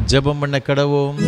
ஜெபம் பண்ண கடவோம்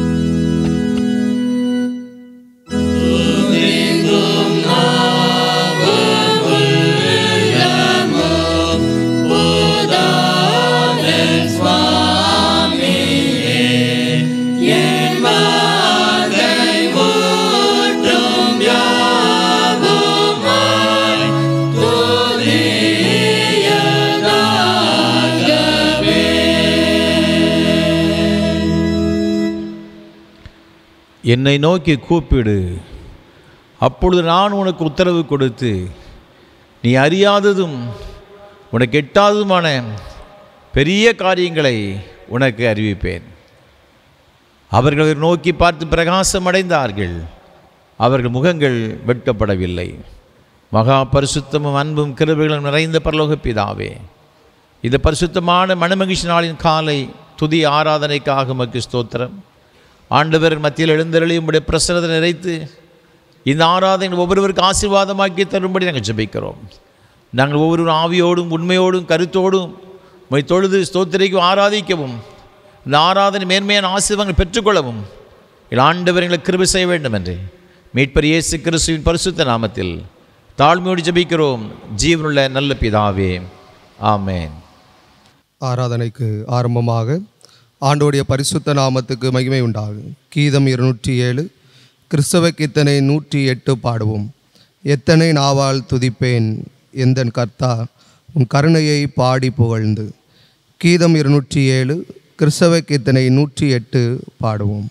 என்னை நோக்கி கூப்பிடு அப்பொழுது நான் உனக்கு உத்தரவு கொடுத்து நீ அறியாததும் உனக்கு எட்டாததுமான பெரிய காரியங்களை உனக்கு அறிவிப்பேன் அவர்கள் அவரை நோக்கி பார்த்து பிரகாசம் அடைந்தார்கள் அவர்கள் முகங்கள் வெட்கப்படவில்லை மகா பரிசுத்தமும் அன்பும் கிருபைகளும் நிறைந்த பரலோக பிதாவே இந்த பரிசுத்தமான மணமகிழ்ச்சி நாளின் காலை துதி ஆராதனைக்காக மக்கு ஸ்தோத்திரம் ஆண்டவர் மத்தியில் எழுந்தருளி உம்முடைய பிரசனத்தை நிறைத்து இந்த ஆராதனை ஒவ்வொருவருக்கு ஆசீர்வாதமாக்கி தரும்படி நாங்கள் ஜெபிக்கிறோம் நாங்கள் ஒவ்வொரு ஆவியோடும் உண்மையோடும் கருத்தோடும் உம்மை தொழுது ஸ்தோத்திரிக்கும் ஆராதிக்கவும் இந்த ஆராதனை மேன்மையான ஆசீர்வாதங்கள் பெற்றுக்கொள்ளவும் எங்கள் ஆண்டவர் எங்களை கிருபை செய்ய வேண்டும் என்று மீட்பர் இயேசு கிறிஸ்துவின் பரிசுத்த நாமத்தில் தாழ்மையோடு ஜெபிக்கிறோம் ஜீவனுள்ள நல்ல பிதாவே ஆமென் ஆராதனைக்கு ஆரம்பமாக ஆண்டோடைய பரிசுத்த நாமத்துக்கு மகிமை உண்டாகும் கீதம் இருநூற்றி ஏழு கிறிஸ்தவ கீர்த்தனை நூற்றி எட்டு பாடுவோம் எத்தனை நாவால் துதிப்பேன் எந்தன் கர்த்தா உன் கருணையை பாடி புகழ்ந்து கீதம் இருநூற்றி ஏழு கிறிஸ்தவ கீர்த்தனை நூற்றி எட்டு பாடுவோம்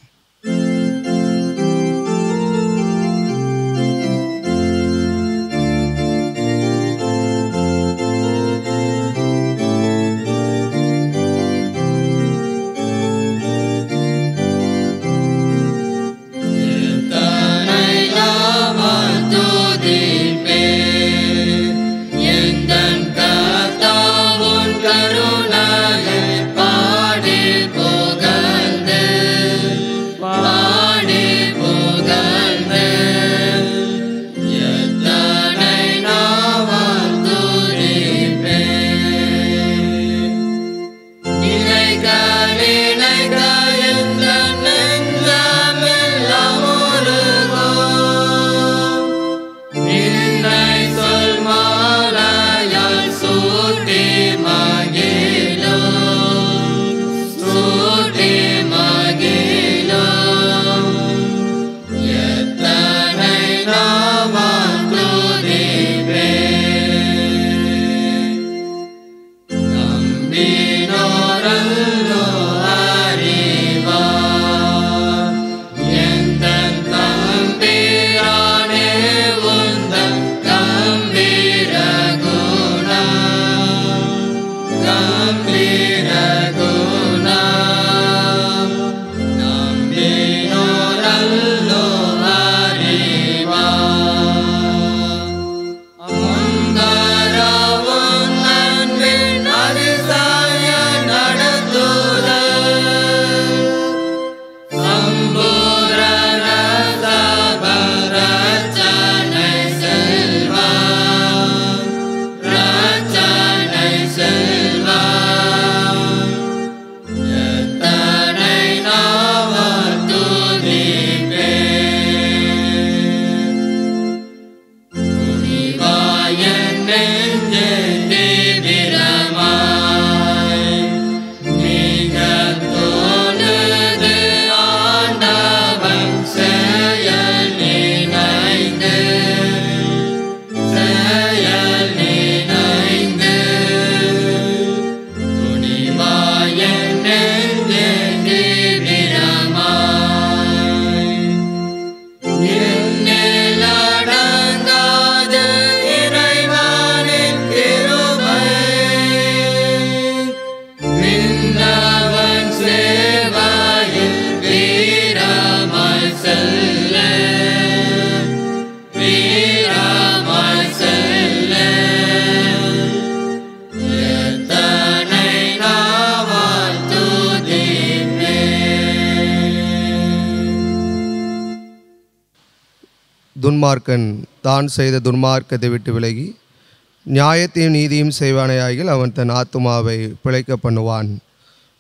துன்மார்க்கன் தான் செய்த துன்மார்க்கத்தை விட்டு விலகி நியாயத்தையும் நீதியும் செய்வானையாகில் அவன் தன் ஆத்துமாவை பிழைக்க பண்ணுவான்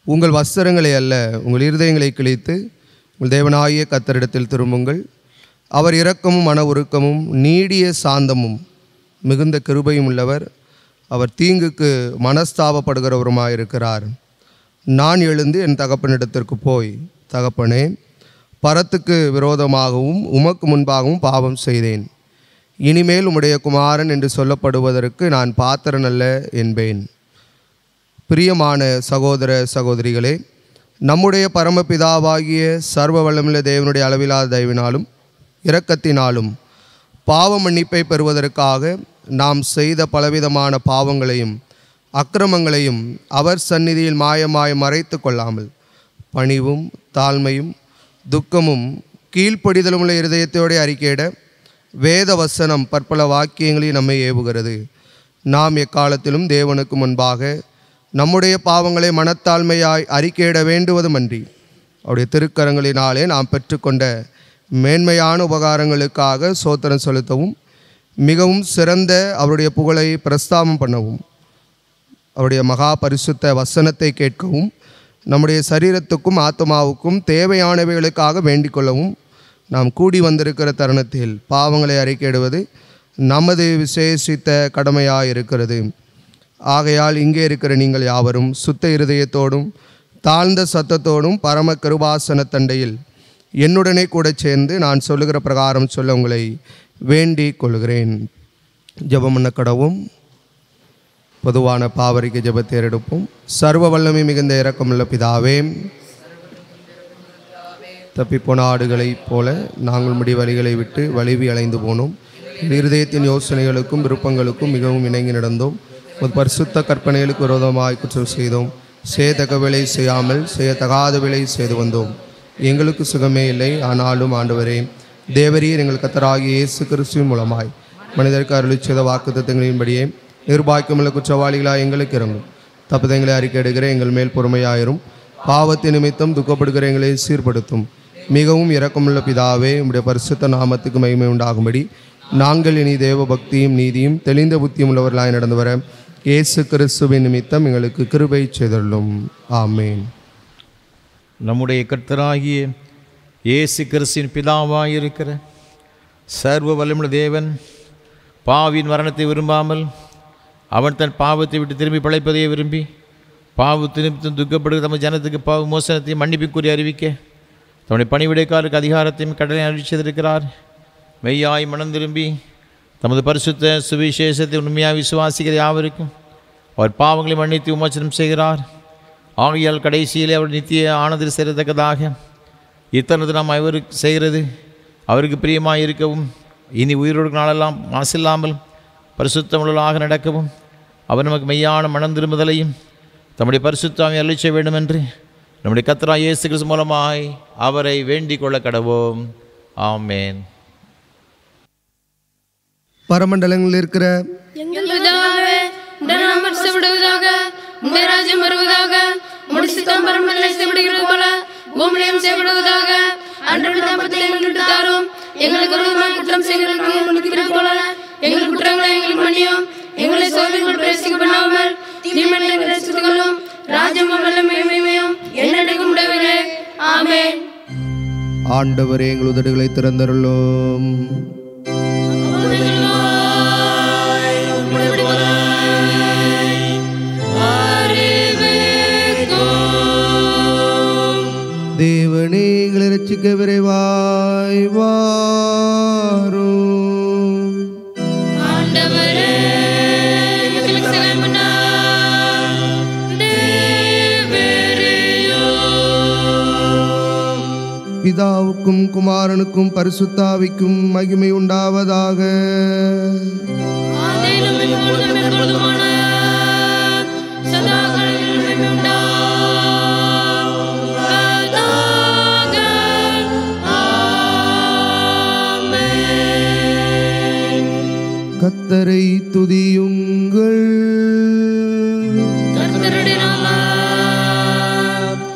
உங்கள் வஸ்திரங்களை அல்ல உங்கள் இருதயங்களை கிழித்து உங்கள் தேவனாகிய கத்தரிடத்தில் திரும்புங்கள் அவர் இரக்கமும் மன உருக்கமும் நீடிய சாந்தமும் மிகுந்த கிருபையும் உள்ளவர் அவர் தீங்குக்கு மனஸ்தாபப்படுகிறவருமாயிருக்கிறார் நான் எழுந்து என் தகப்பனிடத்திற்கு போய் தகப்பனே பரத்துக்கு விரோதமாகவும் உமக்கு முன்பாகவும் பாவம் செய்தேன் இனிமேல் உம்முடைய குமாரன் என்று சொல்லப்படுவதற்கு நான் பாத்திரன் அல்ல என்பேன் பிரியமான சகோதர சகோதரிகளே நம்முடைய பரமபிதாவாகிய சர்வ வல்லமுள்ள தேவனுடைய அளவிலாத தயவினாலும் இரக்கத்தினாலும் பாவ மன்னிப்பை பெறுவதற்காக நாம் செய்த பலவிதமான பாவங்களையும் அக்கிரமங்களையும் அவர் சந்நிதியில் மாயமாய் மறைத்து கொள்ளாமல் பணிவும் தாழ்மையும் துக்கமும் கீழ்ப்படிதலும் உள்ள இருதயத்தோடு அறிக்கையிட வேத வசனம் பற்பல வாக்கியங்களில் நம்மை ஏவுகிறது நாம் எக்காலத்திலும் தேவனுக்கு முன்பாக நம்முடைய பாவங்களை மனத்தாழ்மையாய் அறிக்கையிட வேண்டுவதுமன்றி அவருடைய திருக்கரங்களினாலே நாம் பெற்றுக்கொண்ட மேன்மையான உபகாரங்களுக்காக சோத்திரம் செலுத்தவும் மிகவும் சிறந்த அவருடைய புகழை பிரஸ்தாபம் பண்ணவும் அவருடைய மகா பரிசுத்த வசனத்தை கேட்கவும் நம்முடைய சரீரத்துக்கும் ஆத்மாவுக்கும் தேவையானவைகளுக்காக வேண்டிக் கொள்ளவும் நாம் கூடி வந்திருக்கிற தருணத்தில் பாவங்களை அறிக்கையிடுவது நமது விசேஷித்த கடமையாக இருக்கிறது ஆகையால் இங்கே இருக்கிற நீங்கள் யாவரும் சுத்த இருதயத்தோடும் தாழ்ந்த சத்தத்தோடும் பரம கிருபாசன தண்டையில் என்னுடனே கூட சேர்ந்து நான் சொல்லுகிற பிரகாரம் சொல்ல உங்களை வேண்டிக் கொள்கிறேன் ஜெபம் பண்ண கடவும் பொதுவான பாவரிக்கு ஜெபத்தை எடுப்போம் சர்வ வல்லமை மிகுந்த இரக்கமுள்ள பிதாவே தப்பிப்போன ஆடுகளைப் போல நாங்கள் முடி வழிகளை விட்டு வலிவி அலைந்து போனோம் என் இருதயத்தின் யோசனைகளுக்கும் விருப்பங்களுக்கும் மிகவும் இணங்கி நடந்தோம் ஒரு பரிசுத்த கற்பனைகளுக்கு விரோதமாய் குற்றம் செய்தோம் செய்யத்தக்க வேலை செய்யாமல் செய்யத்தகாத வேலை செய்து வந்தோம் எங்களுக்கு சுகமே இல்லை ஆனாலும் ஆண்டவரே தேவரீர் எங்கள் கத்தராகிய இயேசு கிறிஸ்துவின் மூலமாய் மனிதருக்கு அருளிச் செய்த வாக்குத்தத்தங்களின்படியே நிர்பாக்கியமுள்ள குற்றவாளிகளாக எங்களுக்கு இறங்கும் தப்புதங்களை அறிக்கையிடுகிற எங்கள் மேல் பொறுமையாயிரும் பாவத்தின் நிமித்தம் துக்கப்படுகிற எங்களை சீர்படுத்தும் மிகவும் இரக்கமுள்ள பிதாவே உம்முடைய பரிசுத்த நாமத்துக்கு மகிமை உண்டாகும்படி நாங்கள் இனி தேவ பக்தியும் நீதியும் தெளிந்த புத்தியும் உள்ளவர்களாய் நடந்து வர இயேசு கிறிஸ்துவின் நிமித்தம் எங்களுக்கு கிருபை செய்துள்ளோம் ஆமேன் நம்முடைய கர்த்தராகிய இயேசு கிறிஸ்தின் பிதாவாயிருக்கிற சர்வ வல்லமுள்ள தேவன் பாவின் மரணத்தை விரும்பாமல் அவன் தன் பாவத்தை விட்டு திரும்பி பிழைப்பதையே விரும்பி பாவத்து நிமித்தம் துக்கப்படுகிற தமது ஜனத்துக்கு பாவ மோசனத்தையும் மன்னிப்புக்குரிய அறிவிக்க தம்முடைய பணிவிடைக்காருக்கு அதிகாரத்தையும் கடலை அறிவிச்சிருக்கிறார் மெய்யாய் மனம் திரும்பி தமது பரிசுத்த சுவிசேஷத்தை உண்மையாக விசுவாசிக்கிற யாவருக்கும் அவர் பாவங்களை மன்னித்து விமோசனம் செய்கிறார் ஆகையால் கடைசியிலே அவர் நித்திய ஆனதில் சேரத்தக்கதாக இத்தனது நாம் அவருக்கு செய்கிறது அவருக்கு பிரியமாக இருக்கவும் இனி உயிரோடு நாளெல்லாம் மாசில்லாமல் பரிசுத்தமுள்ளதாக நடக்கவும் அவர் நமக்கு மெய்யான மனம் திரும்புதலையும் தம்முடைய பரிசுத்தாவை அழிச்ச வேண்டும் என்று நம்முடைய கத்ரா இயேசு கிறிஸ்து மூலமாய் அவரை வேண்டிக் கொள்ள கடவோம் ஆமேன் பரமண்டலங்களில் இருக்கிற எங்கள் பிதாவே உடைய நாமம் செய்யப்படுவதாக உடைய ராஜ்யம் வருவதாக உடைய சித்தம் பரமநிலை செய்யப்படுகிறது போல பூமியிலும் செய்யப்படுவதாக அன்றைய தாபத்தை எங்களுக்கு தாரும் எங்களுக்கு விரோதமாக குற்றம் செய்கிறவர்கள் மன்னிக்கிறது போல எங்கள் குற்றங்களை எங்களுக்கு மன்னியும் எங்களை சோதனைகள் பிரசிக்க பண்ணாமல் தீமையை ரசித்துக் கொள்ளும் ராஜ்யமும் வல்லமையும் என்னடையும் உடையவரே ஆமென் ஆண்டவரே எங்கள் உதடுகளை திறந்தருளும் தேவனே எங்களை ரட்சிக்க விரைவாய் வாரும் ஆண்டவரே எங்களுக்கு சகாயம் பண்ணார் தேவரேயோ பிதாவுக்கும் குமாரனுக்கும் பரிசுத்தாவிக்கும் மகிமை உண்டாவதாக ஆதியிலும் இப்பொழுதும் எப்பொழுதுமான சதா காலங்களிலும் உண்டாவதாக. ஆமென். கத்தரை துதியுங்கள் கர்த்தருடைய நாமம்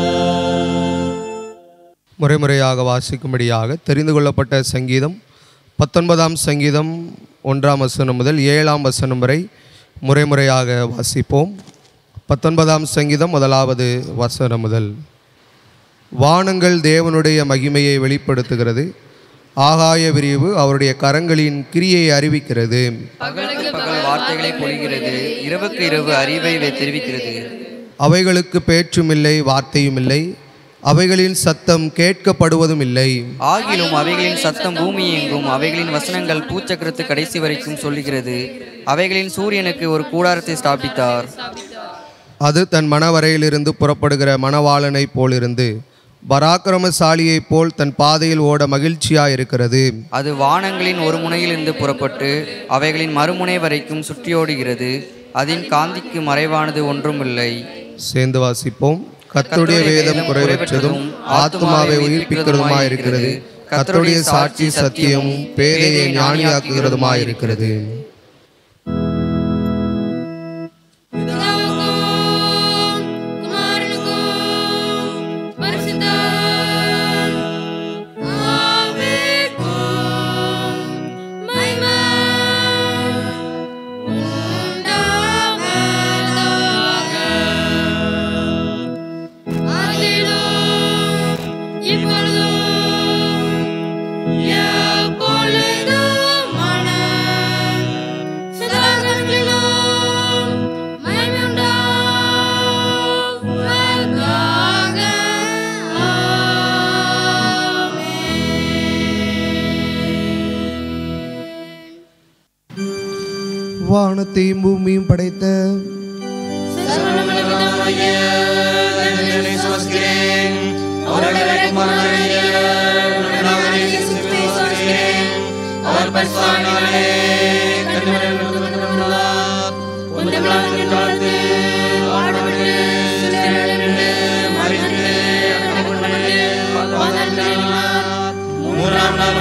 துதிக்கப்படுவதாக. முறைமுறையாக வாசிக்கும்படியாக தெரிந்து கொள்ளப்பட்ட சங்கீதம் பத்தொன்பதாம் சங்கீதம் ஒன்றாம் வசனம் முதல் ஏழாம் வசனம் வரை முறைமுறையாக வாசிப்போம் பத்தொன்பதாம் சங்கீதம் முதலாவது வசனம் முதல் வானங்கள் தேவனுடைய மகிமையை வெளிப்படுத்துகிறது ஆகாய விரிவு அவருடைய கரங்களின் கிரியை அறிவிக்கிறது பகலுக்கு பகல் வார்த்தைகளை பொழிகிறது இரவுக்கு இரவு அறிவை வே- தெரிவிக்கிறது அவைகளுக்கு பேச்சுமில்லை வார்த்தையுமில்லை அவைகளின் சத்தம் கேட்கப்படுவதும் இல்லை ஆகிலும் அவைகளின் சத்தம் பூமி எங்கும் அவைகளின் வசனங்கள் பூச்சக்கரத்து கடைசி வரைக்கும் சொல்லுகிறது அவைகளின் சூரியனுக்கு ஒரு கூடாரத்தை ஸ்தாபித்தார் அது தன் மணவரையிலிருந்து புறப்படுகிற மணவாளனைப் போலிருந்து பராக்கிரமசாலியைப் போல் தன் பாதையில் ஓட மகிழ்ச்சியாய் இருக்கிறது அது வானங்களின் ஒரு முனையிலிருந்து புறப்பட்டு அவைகளின் மறுமுனை வரைக்கும் சுற்றியோடுகிறது அதன் காந்திக்கு மறைவானது ஒன்றுமில்லை சேர்ந்து வாசிப்போம் கர்த்தருடைய வேதம் குறைவற்றதும் ஆத்மாவை உயிர்ப்பிக்கிறதுமாய் இருக்கிறது கர்த்தருடைய சாட்சி சத்தியமும் பேதையை ஞானியாக்குகிறதுமாய் இருக்கிறது பிதாவுக்கும் குமாரனுக்கும் பரிசுத்த ஆவிக்கும் மகிமை உண்டாவதாக. அதிலும் இப்பொழுதும் எப்பொழுதுமான சதாகாலங்களிலும் மகிமை உண்டாவதாக. வானத்தையும் பூமியும் படைத்த மூன்றாம் நாள்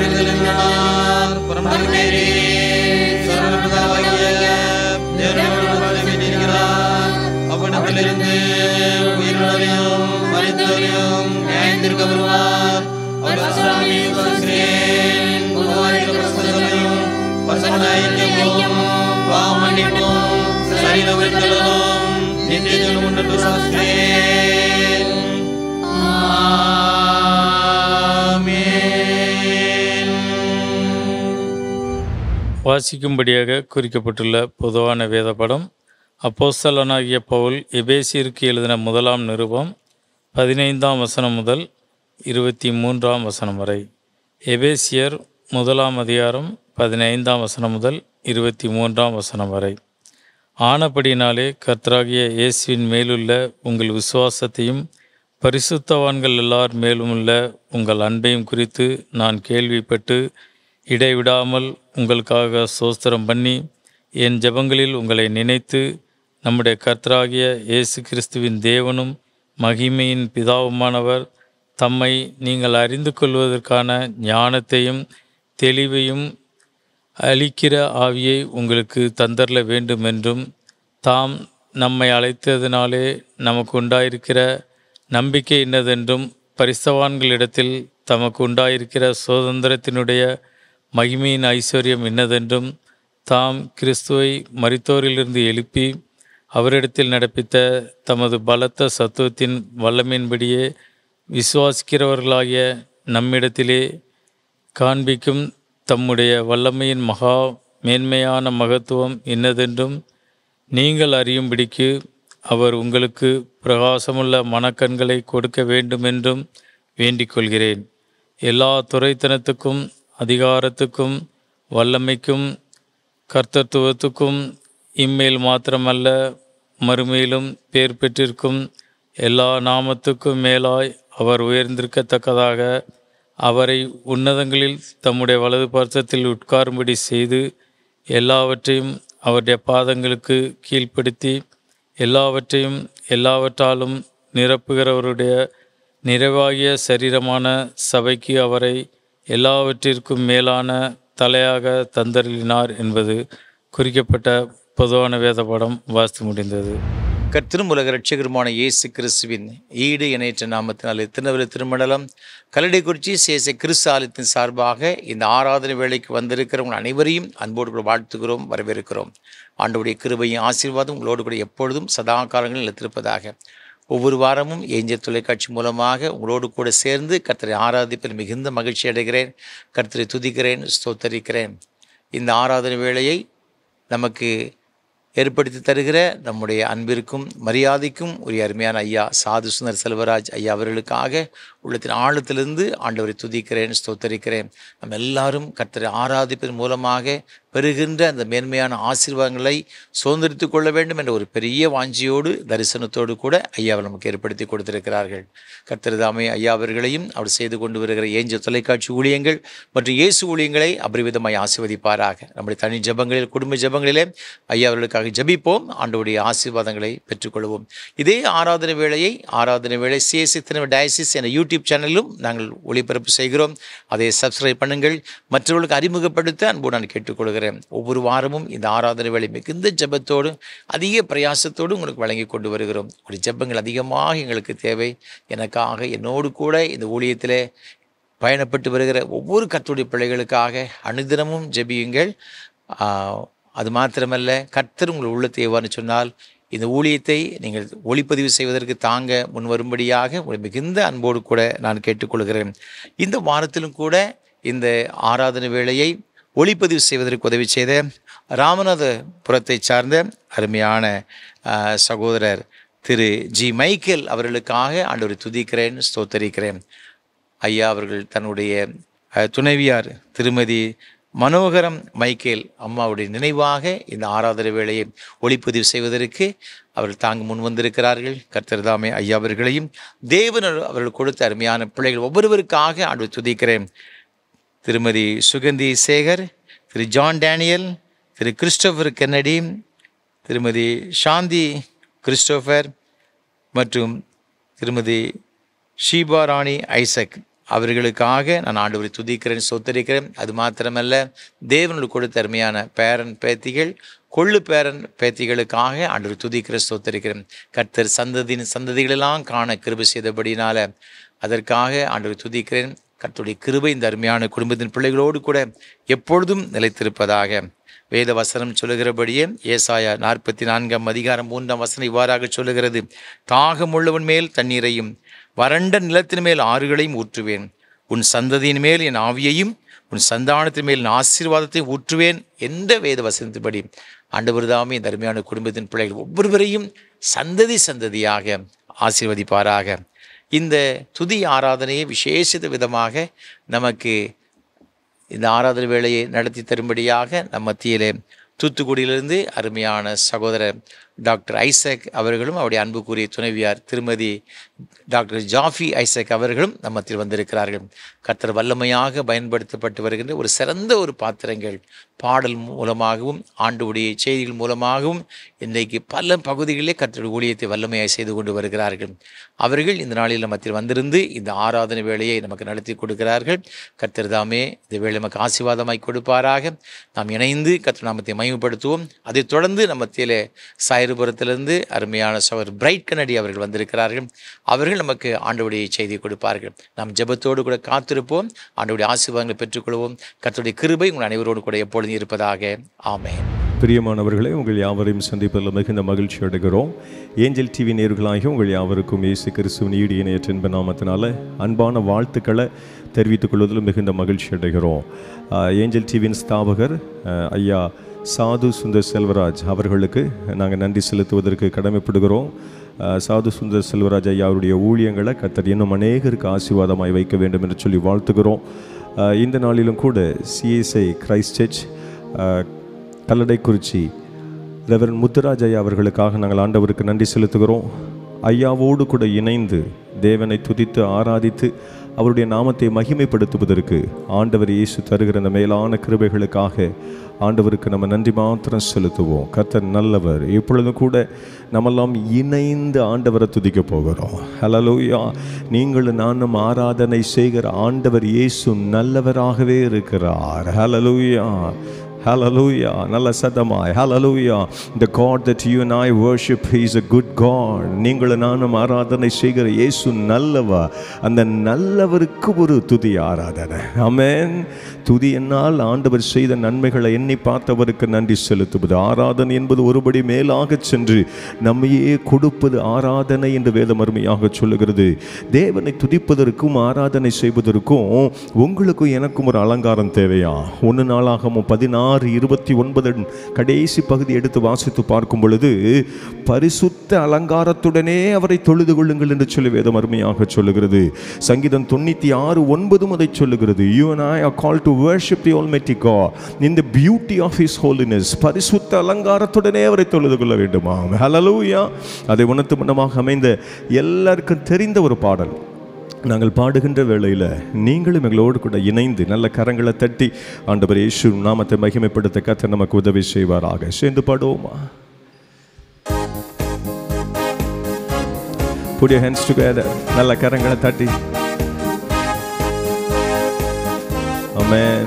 அவனிடத்திலிருந்து உயிரிழரையும் மறித்தவரையும் நியாயந்திருக்க வருவார் அவர் அசுராமி பரிசுரேன் பொதுவாயிருக்க பிரசங்களையும் பரிசுத்தமாயிருக்கும் பாவம் மன்னிப்பும் சரீர உயிர்த்தலும் நித்திய ஜீவனும் உண்டு சாஸ்திரேன் வாசிக்கும்படியாக குறிக்கப்பட்டுள்ள பொதுவான வேத படம் அப்போஸ்தலனாகிய பவுல் எபேசியருக்கு எழுதின முதலாம் நிருபம் பதினைந்தாம் வசனம் முதல் இருபத்தி மூன்றாம் வசனம் வரை எபேசியர் முதலாம் அதிகாரம் பதினைந்தாம் வசனம் முதல் இருபத்தி மூன்றாம் வசனம் வரை ஆனபடினாலே கர்த்தராகிய இயேசுவின் மேலுள்ள உங்கள் விசுவாசத்தையும் பரிசுத்தவான்கள் எல்லார் மேலுமுள்ள உங்கள் அன்பையும் குறித்து நான் கேள்விப்பட்டு இடைவிடாமல் உங்களுக்காக சோஸ்திரம் பண்ணி என் ஜெபங்களில் உங்களை நினைத்து நம்முடைய கர்த்தராகிய இயேசு கிறிஸ்துவின் தேவனும் மகிமையின் பிதாவுமானவர் தம்மை நீங்கள் அறிந்து கொள்வதற்கான ஞானத்தையும் தெளிவையும் அளிக்கிற ஆவியை உங்களுக்கு தந்தரல வேண்டும் என்றும் தாம் நம்மை அழைத்ததினாலே நமக்கு உண்டாயிருக்கிற நம்பிக்கை என்னதென்றும் பரிசவான்களிடத்தில் தமக்கு உண்டாயிருக்கிற சுதந்திரத்தினுடைய மகிமையின் ஐஸ்வர்யம் என்னதென்றும் தாம் கிறிஸ்துவை மரித்தோரிலிருந்து எழுப்பி அவரிடத்தில் நடப்பித்த தமது பலத்த சத்துவத்தின் வல்லமையின்படியே விசுவாசிக்கிறவர்களாகிய நம்மிடத்திலே காண்பிக்கும் தம்முடைய வல்லமையின் மகா மேன்மையான மகத்துவம் என்னதென்றும் நீங்கள் அறியும்படிக்கு அவர் உங்களுக்கு பிரகாசமுள்ள மனக்கண்களை கொடுக்க வேண்டுமென்றும் வேண்டிக் கொள்கிறேன் எல்லா துறைத்தனத்துக்கும் அதிகாரத்துக்கும் வல்லமைக்கும் கர்த்தத்துவத்துக்கும் இம்மேல் மாத்திரமல்ல மறுமையிலும் பேர் பெற்றிருக்கும் எல்லா நாமத்துக்கும் மேலாய் அவர் உயர்ந்திருக்கத்தக்கதாக அவரை உன்னதங்களில் தம்முடைய வலது பார்சத்தில் உட்காரும்படி செய்து எல்லாவற்றையும் அவருடைய பாதங்களுக்கு கீழ்ப்படுத்தி எல்லாவற்றையும் எல்லாவற்றாலும் நிரப்புகிறவருடைய நிறைவாகிய சரீரமான சபைக்கு அவரை எல்லாவற்றிற்கும் மேலான தலையாக தந்தருளினார் என்பது குறிக்கப்பட்ட பொதுவான வேத படம் வாசித்து முடிந்தது கர்த்தரும் உலக ரட்சகருமான இயேசு கிறிஸ்துவின் ஈடு இணையற்ற நாமத்தினால் திருநெல்வேலி திருமண்டலம் கல்லடைக்குறிச்சி சேச கிறிஸ்து ஆலயத்தின் சார்பாக இந்த ஆராதனை வேலைக்கு வந்திருக்கிறவங்க அனைவரையும் அன்போடு கூட வாழ்த்துகிறோம் வரவேற்கிறோம் ஆண்டவருடைய கிருபையும் ஆசீர்வாதம் உங்களோடு கூட எப்பொழுதும் சதா காலங்களில் நிலைத்திருப்பதாக ஒவ்வொரு வாரமும் ஏஞ்சல் தொலைக்காட்சி மூலமாக உங்களோடு கூட சேர்ந்து கர்த்தரை ஆராதிப்பில் மிகுந்த மகிழ்ச்சி அடைகிறேன் கர்த்தரை துதிக்கிறேன் ஸ்தோத்தரிக்கிறேன் இந்த ஆராதனை வேளையை நமக்கு ஏற்படுத்தி தருகிற நம்முடைய அன்பிற்கும் மரியாதைக்கும் உரிய அருமையான ஐயா சாது சுந்தர் செல்வராஜ் ஐயா அவர்களுக்காக உள்ளத்தின் ஆழத்திலிருந்து ஆண்டவரை துதிக்கிறேன் ஸ்தோத்தரிக்கிறேன் நம்ம எல்லாரும் கர்த்தரை ஆராதிப்பதன் மூலமாக பெறுகின்ற அந்த மேன்மையான ஆசீர்வாதங்களை சுதந்திரித்துக் கொள்ள வேண்டும் என்ற ஒரு பெரிய வாஞ்சியோடு தரிசனத்தோடு கூட ஐயாவை நமக்கு ஏற்படுத்தி கொடுத்திருக்கிறார்கள் கர்த்தர் தாமே ஐயா அவர்களையும் அவர் செய்து கொண்டு வருகிற ஏஞ்சல் தொலைக்காட்சி ஊழியங்கள் மற்றும் இயேசு ஊழியங்களை அபரிவிதமாய் ஆசீர்வதிப்பாராக நம்முடைய தனி ஜபங்களில் குடும்ப ஜபங்களிலே ஐயா அவர்களுக்காக ஜபிப்போம் ஆண்டவருடைய ஆசீர்வாதங்களை பெற்றுக்கொள்வோம் இதே ஆராதனை வேளையை ஆராதனை வேளை சிஎஸ்சி திரும்ப டயசிஸ் என்ற யூடியூப் சேனலிலும் நாங்கள் ஒளிபரப்பு செய்கிறோம் அதை சப்ஸ்கிரைப் பண்ணுங்கள் மற்றவர்களுக்கு அறிமுகப்படுத்த அன்போடு நான் கேட்டுக்கொள்கிறேன் ஒவ்வொரு வாரமும் இந்த ஆராதனை வேலை மிகுந்த ஜெபத்தோடு அதிக பிரயாசத்தோடு உங்களுக்கு வழங்கி கொண்டு வருகிறோம் ஒரு ஜெபங்கள் அதிகமாக எங்களுக்கு தேவை எனக்காக என்னோடு கூட இந்த ஊழியத்திலே பயணப்பட்டு வருகிற ஒவ்வொரு கர்த்தருடைய பிள்ளைகளுக்காக அனுதினமும் ஜெபியுங்கள் ஆஹ், அது மாத்திரமல்ல கர்த்தர் உங்கள் உள்ளத்தை எவ்வாறு சொன்னால் இந்த ஊழியத்தை நீங்கள் ஒளிப்பதிவு செய்வதற்கு தாங்க முன் வரும்படியாக உங்களை மிகுந்த அன்போடு கூட நான் கேட்டுக்கொள்கிறேன் இந்த வாரத்திலும் கூட இந்த ஆராதனை வேளையை ஒளிப்பதிவு செய்வதற்கு உதவி செய்த ராமநாதபுரத்தை சார்ந்த அருமையான ஆஹ், சகோதரர் திரு ஜி மைக்கேல் அவர்களுக்காக ஆண்டவரை துதிக்கிறேன் ஸ்தோத்தரிக்கிறேன் ஐயா அவர்கள் தன்னுடைய அஹ், துணைவியார் திருமதி மனோகரம் மைக்கேல் அம்மாவுடைய நினைவாக இந்த ஆராதனை வேளையை ஒளிப்பதிவு செய்வதற்கு அவர்கள் தாங்க முன் வந்திருக்கிறார்கள் கர்த்தர் தாமே ஐயா அவர்களையும் தேவன் அவர்கள் கொடுத்த அருமையான பிள்ளைகள் ஒவ்வொருவருக்காக ஆண்டு துதிக்கிறேன் திருமதி சுகந்தி சேகர் திரு ஜான் டேனியல் திரு கிறிஸ்டோபர் கென்னடி திருமதி சாந்தி கிறிஸ்டோபர் மற்றும் திருமதி ஷீபா ராணி ஐசக் அவர்களுக்காக நான் ஆண்டவரை துதிக்கிறேன் சொத்தரிக்கிறேன் அது மாத்திரமல்ல தேவனுக்கு கொடுத்த அருமையான பேரன் பேத்திகள் கொள்ளு பேரன் பேத்திகளுக்காக ஆண்டவர் துதிக்கிற சொத்தரிக்கிறேன் கர்த்தர் சந்ததியின் சந்ததிகளெல்லாம் காண கிருபை செய்தபடினால அதற்காக ஆண்டவர் துதிக்கிறேன் கர்த்தருடைய கிருபை இந்த அருமையான குடும்பத்தின் பிள்ளைகளோடு கூட எப்பொழுதும் நிலைத்திருப்பதாக வேத வசனம் சொல்லுகிறபடியே ஏசாயா நாற்பத்தி நான்காம் அதிகாரம் மூன்றாம் வசனம் இவ்வாறாக சொல்லுகிறது தாகமுள்ளவன் மேல் தண்ணீரையும் வறண்ட நிலத்தின் மேல் ஆறுகளையும் ஊற்றுவேன் உன் சந்ததியின் மேல் என் ஆவியையும் உன் சந்தானத்தின் மேல் என் ஆசீர்வாதத்தையும் ஊற்றுவேன் என்ற வேத வசனத்தின்படி ஆண்டவர் தாமே இந்த அருமையான குடும்பத்தின் பிள்ளைகள் ஒவ்வொருவரையும் சந்ததி சந்ததியாக ஆசீர்வதிப்பாராக இந்த துதி ஆராதனையை விசேஷித்த விதமாக நமக்கு இந்த ஆராதனை வேலையை நடத்தி தரும்படியாக நம் மத்தியிலே தூத்துக்குடியிலிருந்து அருமையான சகோதரர் டாக்டர் ஐசக் அவர்களும் அவருடைய அன்புக்குரிய துணைவியார் திருமதி டாக்டர் ஜாஃபி ஐசக் அவர்களும் நம் மத்தியில் வந்திருக்கிறார்கள் கர்த்தர் வல்லமையாக பயன்படுத்தப்பட்டு வருகின்ற ஒரு சிறந்த ஒரு பாத்திரங்கள் பாடல் மூலமாகவும் ஆண்டுடைய செய்திகள் மூலமாகவும் இன்றைக்கு பல பகுதிகளிலே கர்த்தருடைய ஊழியத்தை வல்லமையாக செய்து கொண்டு வருகிறார்கள் அவர்கள் இந்த நாளில் நம்ம மத்தியில் வந்திருந்து இந்த ஆராதனை வேலையை நமக்கு நடத்தி கொடுக்கிறார்கள் கர்த்தர் தாமே இந்த வேலை நமக்கு ஆசீர்வாதமாய் கொடுப்பாராக நாம் இணைந்து கர்த்தர் நாமத்தை மகிமைப்படுத்துவோம் அதைத் தொடர்ந்து நம்ம மத்தியிலே சாயருபுரத்திலிருந்து அருமையான சவர் பிரைட் கண்ணடி அவர்கள் வந்திருக்கிறார்கள் அவர்கள் நமக்கு ஆண்டவுடைய செய்தி கொடுப்பார்கள் நாம் ஜெபத்தோடு கூட காத்திருப்போம் ஆண்டவுடைய ஆசீர்வாதங்களை பெற்றுக்கொள்வோம் கர்த்தருடைய கிருபை உங்கள் அனைவரோடு கூட எப்பொழுதும் இருப்பதாக ஆமென் பிரியமானவர்களே உங்கள் யாவரையும் சந்திப்பதில் மிகுந்த மகிழ்ச்சி அடைகிறோம் ஏஞ்சல் டிவி நேர்களாகி உங்கள் யாவருக்கும் இயேசு கிறிஸ்துவின் ஈடு இணையற்ற என்ப நாமத்தினால அன்பான வாழ்த்துக்களை தெரிவித்துக் கொள்வதில் மிகுந்த மகிழ்ச்சி அடைகிறோம் ஆஹ், ஏஞ்சல் டிவியின் ஸ்தாபகர் ஆஹ், ஐயா சாது சுந்தர் செல்வராஜ் அவர்களுக்கு நாங்கள் நன்றி செலுத்துவதற்கு கடமைப்படுகிறோம் ஆஹ், சாது சுந்தர் செல்வராஜ் ஐயா அவருடைய ஊழியங்களை கத்தர் இன்னும் அநேகருக்கு ஆசீர்வாதமாய் வைக்க வேண்டும் என்று சொல்லி வாழ்த்துகிறோம் ஆஹ், இந்த நாளிலும் கூட சிஎஸ்ஐ கிரைஸ்ட் சர்ச் ஆஹ், கல்லடைக்குறிச்சி ரெவரன் முத்துராஜ் ஐயா அவர்களுக்காக நாங்கள் ஆண்டவருக்கு நன்றி செலுத்துகிறோம் ஐயாவோடு கூட இணைந்து தேவனை துதித்து ஆராதித்து அவருடைய நாமத்தை மகிமைப்படுத்துவதற்கு ஆண்டவர் இயேசு தருகிற அந்த மேலான கிருபைகளுக்காக ஆண்டவருக்கு நம்ம நன்றி மாத்திரம் செலுத்துவோம் கர்த்தர் நல்லவர் இப்பொழுதும் கூட நம்மெல்லாம் இணைந்து ஆண்டவரை துதிக்க போகிறோம் ஹலலூயா நீங்களும் நானும் ஆராதனை செய்கிற ஆண்டவர் இயேசு நல்லவராகவே இருக்கிறார் ஹலலூயா Hallelujah. நல்ல சத்தமாய் Hallelujah. The God that you and I worship, He is a good God. நீங்களும் நானும் ஆராதனை செய்கிற இயேசு நல்லவா அந்த நல்லவருக்கு ஒரு துதி ஆராதனை ஆமென் துதி என்னால் ஆண்டவர் செய்த நன்மைகளை எண்ணி பார்த்தவருக்கு நன்றி செலுத்துவது ஆராதனை என்பது ஒருபடி மேலாக சென்று நம்மையே கொடுப்பது ஆராதனை என்று வேதம் அருமையாக சொல்லுகிறது தேவனை துதிப்பதற்கும் ஆராதனை செய்வதற்கும் உங்களுக்கும் எனக்கும் ஒரு அலங்காரம் தேவையா ஒன்று நாளாகவும் பதினாறு இருபத்தி ஒன்பது கடைசி பகுதி எடுத்து வாசித்து பார்க்கும் பொழுது பரிசுத்த அலங்காரத்துடனே அவரை தொழுது கொள்ளுங்கள் என்று சொல்லி வேதம் அருமையாக சொல்லுகிறது சங்கீதம் தொண்ணூற்றி ஆறு ஒன்பதும் அதை சொல்லுகிறது you and I are called to worship the Almighty God in the beauty of His holiness பரிசுத்த அலங்காரத்துடனே அவரை தொழுது கொள்ள வேண்டுமா ஹalleluya அதை உணர்த்து மனமாக அமைந்த எல்லாருக்கும் தெரிந்த ஒரு பாடல் நாங்கள் பாடுகின்ற வேளையில் நீங்களும் எங்களோடு கூட இணைந்து நல்ல கரங்களை தட்டி ஆண்டவர் இயேசு நாமத்தை மகிமைப்படுத்த கத்த நமக்கு உதவி செய்வாராக சேர்ந்து பாடுவோமா Put your hands together. நல்ல கரங்களை தட்டி Amen.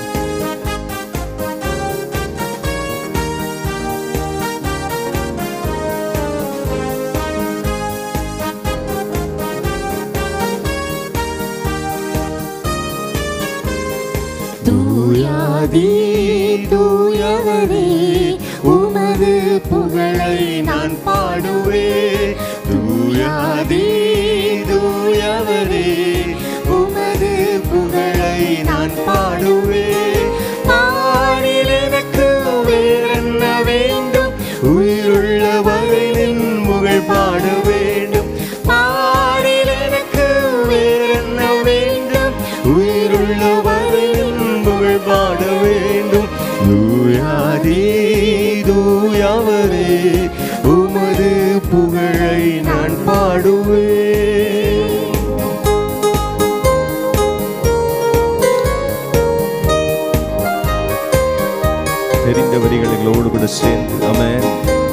தூயாதி தூயவரே உமது புகழை நான் பாடுவே தூயாதி தூயவரே உமது புகழை நான் பாடுவே பாடில் எனக்கு வேறென்ன வேண்டும் உயிருள்ளவரை நின் புகழ் பாட வேண்டும் பாடில் எனக்கு வேறென்ன வேண்டும் உயிருள்ளவரை நின் புகழ் பாட வேண்டும் தூயாதி தூயவரே உமது புகழை நான் பாடுவேன் தெரிந்த வரிகள் எங்களோடு கூட சேர்ந்து Amen.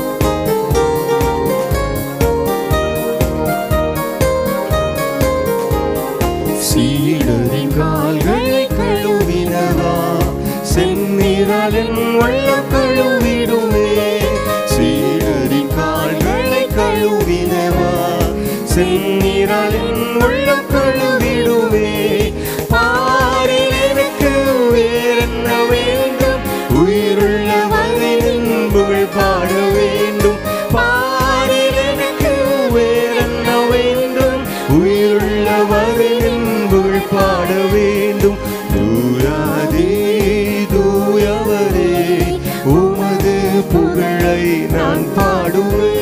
சீடரின் கால்களை கழுவினவா செந்நிரலின் வள்ளம் கழுவிடுமே சீடரின் கால்களை கழுவினவா செந்நிரலின் உள்ளம் கழுவிடுமே பாரில் எனக்கு வேறென்ன வேண்டும் உயிருள்ள வகையின் புகழ் பாட வேண்டும் பாரில் எனக்கு வேறென்ன வேண்டும் உயிருள்ள வகையின் புகழ் பாட வேண்டும் தூயாதே தூயவரே உமது புகழை நான் பாடுவேன்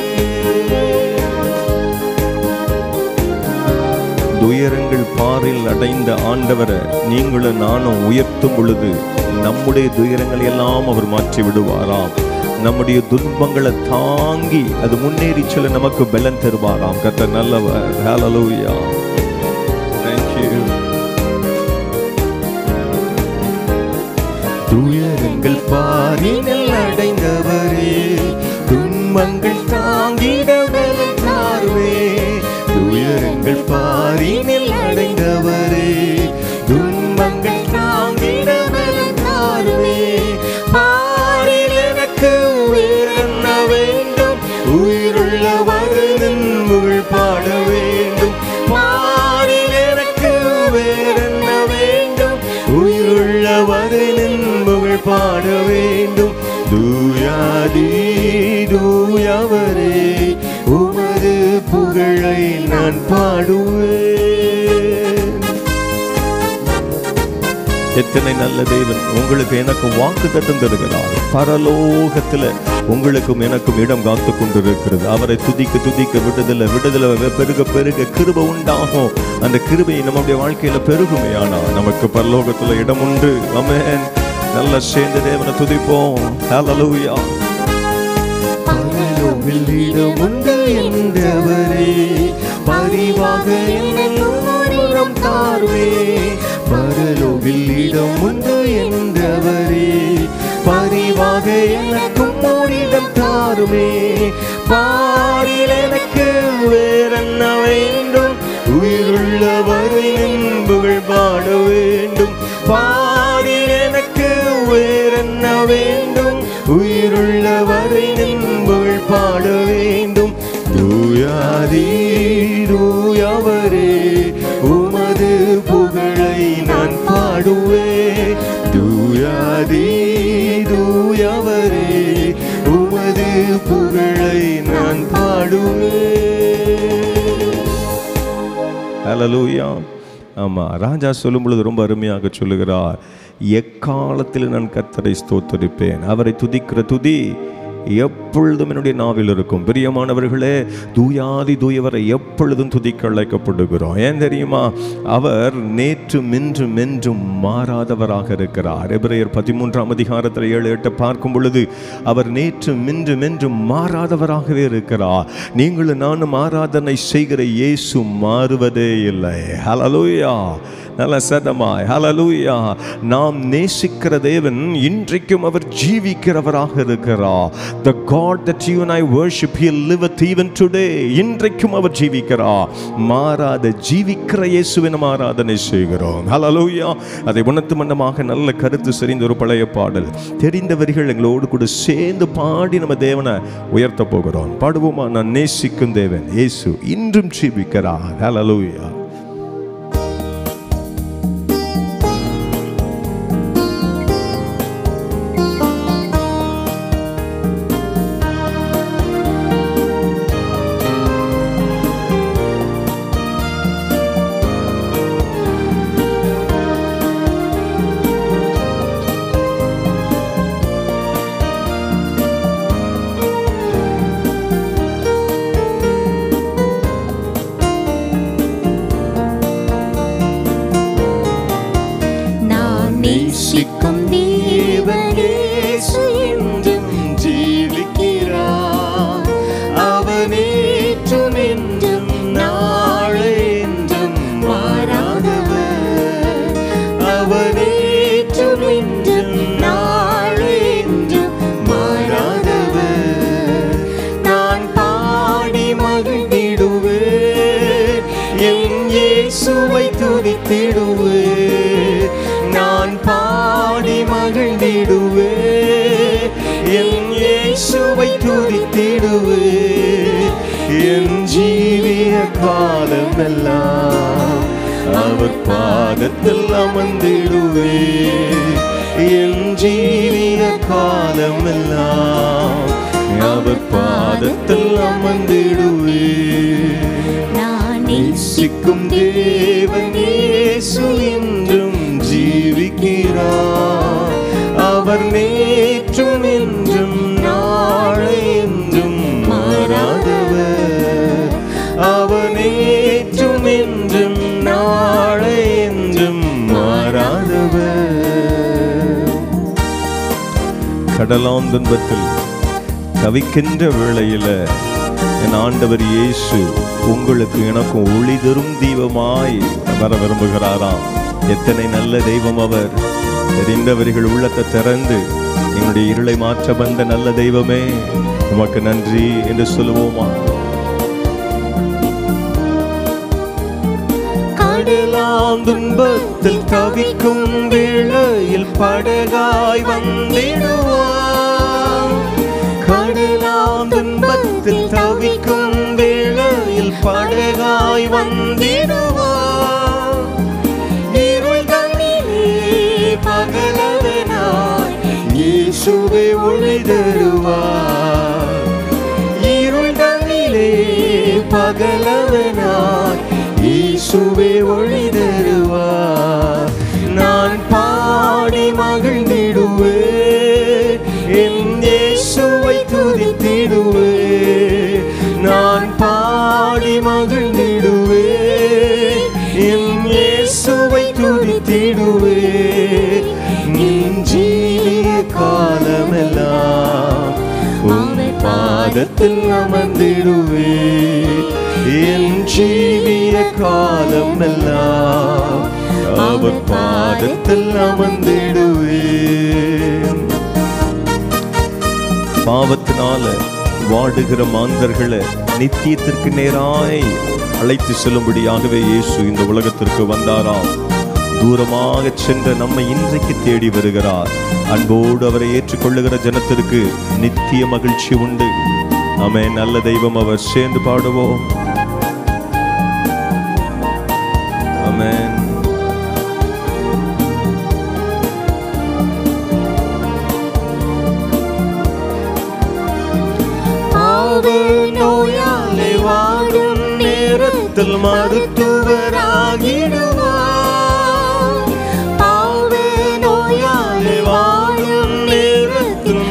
துயரங்கள் பாரில் அடைந்த ஆண்டவரை நீங்களும் நானும் உயர்த்தும் பொழுது நம்முடைய துயரங்களை எல்லாம் அவர் மாற்றி விடுவாராம் நம்முடைய துன்பங்களை தாங்கி அது முன்னேறி செல்ல நமக்கு பலன் தருவாராம் கத்த நல்லவர் ஹalleluya thank you துயரங்கள் பாரினில் அடைந்தவரே துன்பங்கள் தாங்கிட பலன் தாருவே துயரங்கள் பாரினில் அடைந்தவரே துன்பங்கள் தாங்கிட பலன் தாருவே பாரில் எனக்கு வேறென்ன வேண்டும் உயிருள்ள வருடன் புகழ் பாட வேண்டும் பாரில் எனக்கு வேறென்ன வேண்டும் உயிருள்ள வருடன் புகழ் பாட வேண்டும் தூயாதி தூயவரே உமது புகழை நான் பாடுவேன் எத்தனை நல்ல தேவன் உங்களுக்கு எனக்கு வாக்கு தத்தம் தருகிறார் பரலோகத்துல உங்களுக்கும் எனக்கும் இடம் காத்து கொண்டிருக்கிறது அவரை துதிக்க துதிக்க விடுதலை விடுதலை பெருக பெருக கிருப உண்டாகும் அந்த கிருபை நம்முடைய வாழ்க்கையில பெருகுமே ஆனா நமக்கு பரலோகத்துல இடம் உண்டு அமேன் நல்ல சேர்ந்து தேவனை துதிப்போம் ஹalleluya பரலோகில் இடமுண்டு என்றவரே பரிவாக என்னும் தார்வே பரலோகில் இடமுண்டு என்றவரே பரிவாக எனக்கும் ஓரிடம் தாருமே பாரில் எனக்கு வேறென்ன வேண்டும் உயிருள்ள வரையின் புகழ் பாட வேண்டும் பாரில் எனக்கு வேற எண்ண வேண்டும் உயிருள்ள வரை நின் புகழ் பாட வேண்டும் தூயாதி தூயவரே உமது புகழை நான் பாடுவேன் தூயாதி தூயவரே உமது புகழை நான் பாடுவேன் ஹalleluya ஆமா ராஜா சொல்லும் பொழுது ரொம்ப அருமையாக சொல்லுகிறார் எக்காலத்தில் நான் கர்த்தரை ஸ்தோத்தரிப்பேன் அவரை துதிக்கிற துதி எப்பொழுதும் என்னுடைய நாவில் இருக்கும் பிரியமானவர்களே தூயாதி தூயவரை எப்பொழுதும் துதிக்க அழைக்கப்படுகிறோம் ஏன் தெரியுமா அவர் நேற்று மின்றும் மென்றும் மாறாதவராக இருக்கிறார் எபிரேயர் பதிமூன்றாம் அதிகாரத்தில் ஏழு எட்டு பார்க்கும் பொழுது அவர் நேற்று மின்று மென்றும் மாறாதவராகவே இருக்கிறார் நீங்களும் நானும் ஆராதனை செய்கிற இயேசு மாறுவதே இல்லை ஹalleluya நல்ல சதமாய் ஹalleluya நாம் நேசிக்கிற தேவன் இன்றைக்கும் அவர் ஜீவிக்கிறவராக இருக்கிறார் the god that you and i worship he liveth even today இன்றைக்கும் அவர் ஜீவிக்கிறார் மாறாத ஜீவிக்கிற இயேசுவை நாம் ஆராதனை செய்கிறோம் ஹalleluya அதை உணர்த்து மன்னமாக நல்ல கருத்து செறிந்த ஒரு பழைய பாடல் தெரிந்த வரிகள் எங்களோடு கூட சேர்ந்து பாடி நம்ம தேவனை உயர்த்த போகிறோம் பாடுவோமா நான் நேசிக்கும் தேவன் இயேசு இன்றும் ஜீவிக்கிறார் ஹalleluya நான் நேசிக்கும் தேவன் இயேசு என்றும் ஜீவிக்கிறார் அவர் நேற்றும் என்றும் நாளை என்றும் மாறாதவர் அவர் நேற்றும் என்றும் நாளை என்றும் மாறாதவர் நான் பாடி மகிழ்ந்திடுவேன் என் இயேசுவை துதித்திடுவேன் நான் பாடி மகிழ்ந்திடுவேன் என் இயேசுவை துதித்திடுவேன் என் ஜீவிய காலமெல்லாம் அவர் பாதத்தில் அமர்ந்திடுவேன் என் ஜீவிய காலமெல்லாம் அவர் பாதத்தில் அமர்ந்திடுவேன் நான் நேசிக்கும் தேவன் இயேசு என்றும் ஜீவிக்கிறார் அவர் நேற்றும் என்றும் நாளை என்றும் மாறாதவர் அவர் நேற்றும் என்றும் நாளை என்றும் மாறாதவர் கடலாம் துன்பத்தில் தவிக்கின்ற வேளையில என் ஆண்டவர் இயேசு உங்களுக்கு எனக்கும் ஒளி தரும் தீபமாய் வர விரும்புகிறாராம் எத்தனை நல்ல தெய்வம் அவர் தெரிந்தவர்கள் உள்ளத்தை திறந்து எங்களுடைய இருளை மாற்ற வந்த நல்ல தெய்வமே உமக்கு நன்றி என்று சொல்லுவோமா கடலாம் துன்பத்தில் தவிக்கும் வேளையில் படகாய் வந்திடுவான் கடலாம் துன்பத்தில் தவிக்கும் வேளையில் படகாய் வந்திடுவான் இருள்களிலே பகலவனாய் இயேசுவே ஒளி தருவார் இருள்களிலே பகலவனாய் இயேசுவே ஒளி தருவார் நான் பாடி மகிழ்ந்திடுவேன் என் இயேசுவை துதித்திடுவேன் நான் பாடி மகிழ்ந்திடுவேன் என் இயேசுவை துதித்திடுவேன் என் ஜீவிய காலமெல்லாம் உன் பாதத்தில் அமர்ந்திடுவேன் என் ஜீவிய காலமெல்லாம் அவர் பாதத்தில் அமர்ந்திடுவேன் பாவத்தினால வாடுகிற மாந்தர்களை நித்தியத்திற்கு நேராய் அழைத்து செல்லும்படியாகவே இயேசு இந்த உலகத்திற்கு வந்தாராம் தூரமாக சென்ற நம்மை இன்றைக்கு தேடி வருகிறார் அன்போடு அவரை ஏற்றுக்கொள்ளுகிற ஜனத்திற்கு நித்திய மகிழ்ச்சி உண்டு ஆமே நல்ல தெய்வம் அவர் சேர்ந்து பாடுவோம் ஆமென் அவர் நோயாலே வாடும் நேரத்தில் மருத்துவராகிடுவார் பாவ நோயாலே வாடும் நேரத்தில்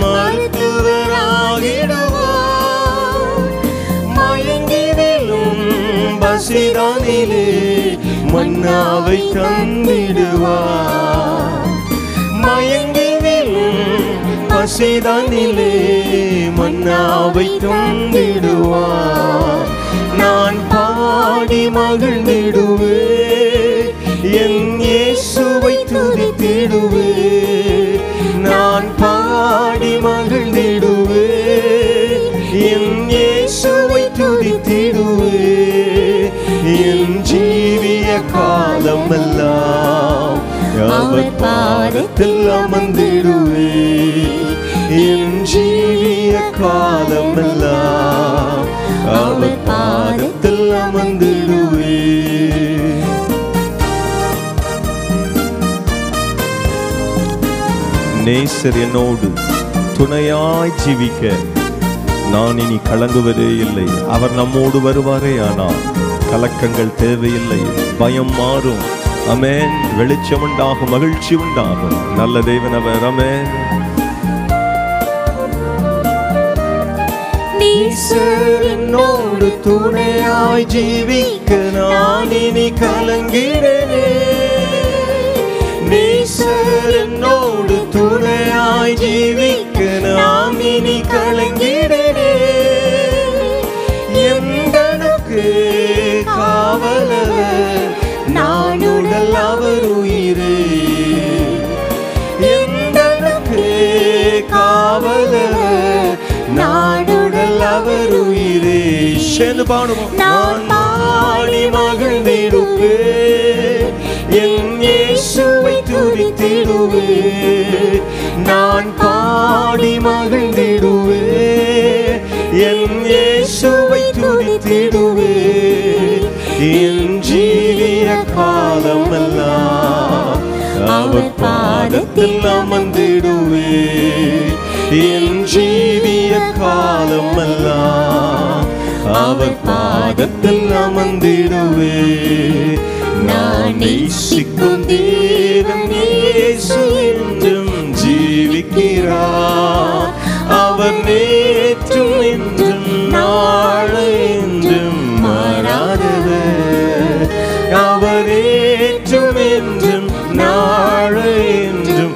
மருத்துவராகிடுவார் மயங்கிவிலும் பசிதானிலே மன்னாவை தந்திடுவார் மயங்கிவிலும் பசிதானிலே மன்னாவை தந்திடுவார் நான் பாடி மகிழ்ந்திடுவே என் இயேசுவை துதித்திடுவே நான் பாடி மகிழ்ந்திடுவே என் இயேசுவை துதித்திடுவே என் ஜீவிய காலமெல்லாம் அவர் பாதத்தில் அமர்ந்திடுவே என் ஜீவிய காலமெல்லாம் அவர் பாதத்தில் அமர்ந்திடுவே நேசர் என்னோடு துணையாய் ஜீவிக்க நான் இனி கலங்குவதே இல்லை அவர் நம்மோடு வருவாரே ஆனால் கலக்கங்கள் தேவையில்லை பயம் மாறும் அமேன் வெளிச்சம் உண்டாகும் மகிழ்ச்சி உண்டாகும் நல்ல தேவன் அவர் அமேன் நீசர் என்னோடு துணையாய் ஜீவிக்க நான் இனி கலங்கிடனே நீசர் என்னோடு துணையாய் ஜீவிக்க நான் இனி கலங்கிடனே எந்தனுக்கு காவலவர் நான் உடல் அவர் உயிரே எந்தனுக்கு காவலவர் நாடுடல் அவர் உயிரே சேர்ந்து பாடுவோம் நான் பாடி மகிழ்ந்திடுவே என் இயேசுவை துதித்திடுவே நான் பாடி மகிழ்ந்திடுவே என் இயேசுவை துதித்திடுவே என் ஜீவிய காலமெல்லாம் அவர் பாதத்தில் அமர்ந்திடுவே என் ஜீவிய காலமெல்லாம் அவர் பாதத்தில் அமர்ந்திடுவே நான் நேசிக்கும் தேவன் இயேசு என்றும் ஜீவிக்கிறார் அவர் நேற்றும் என்றும் நாளை என்றும் மாறாதவர் அவர் ஏற்றும் என்றும் நாளை என்றும்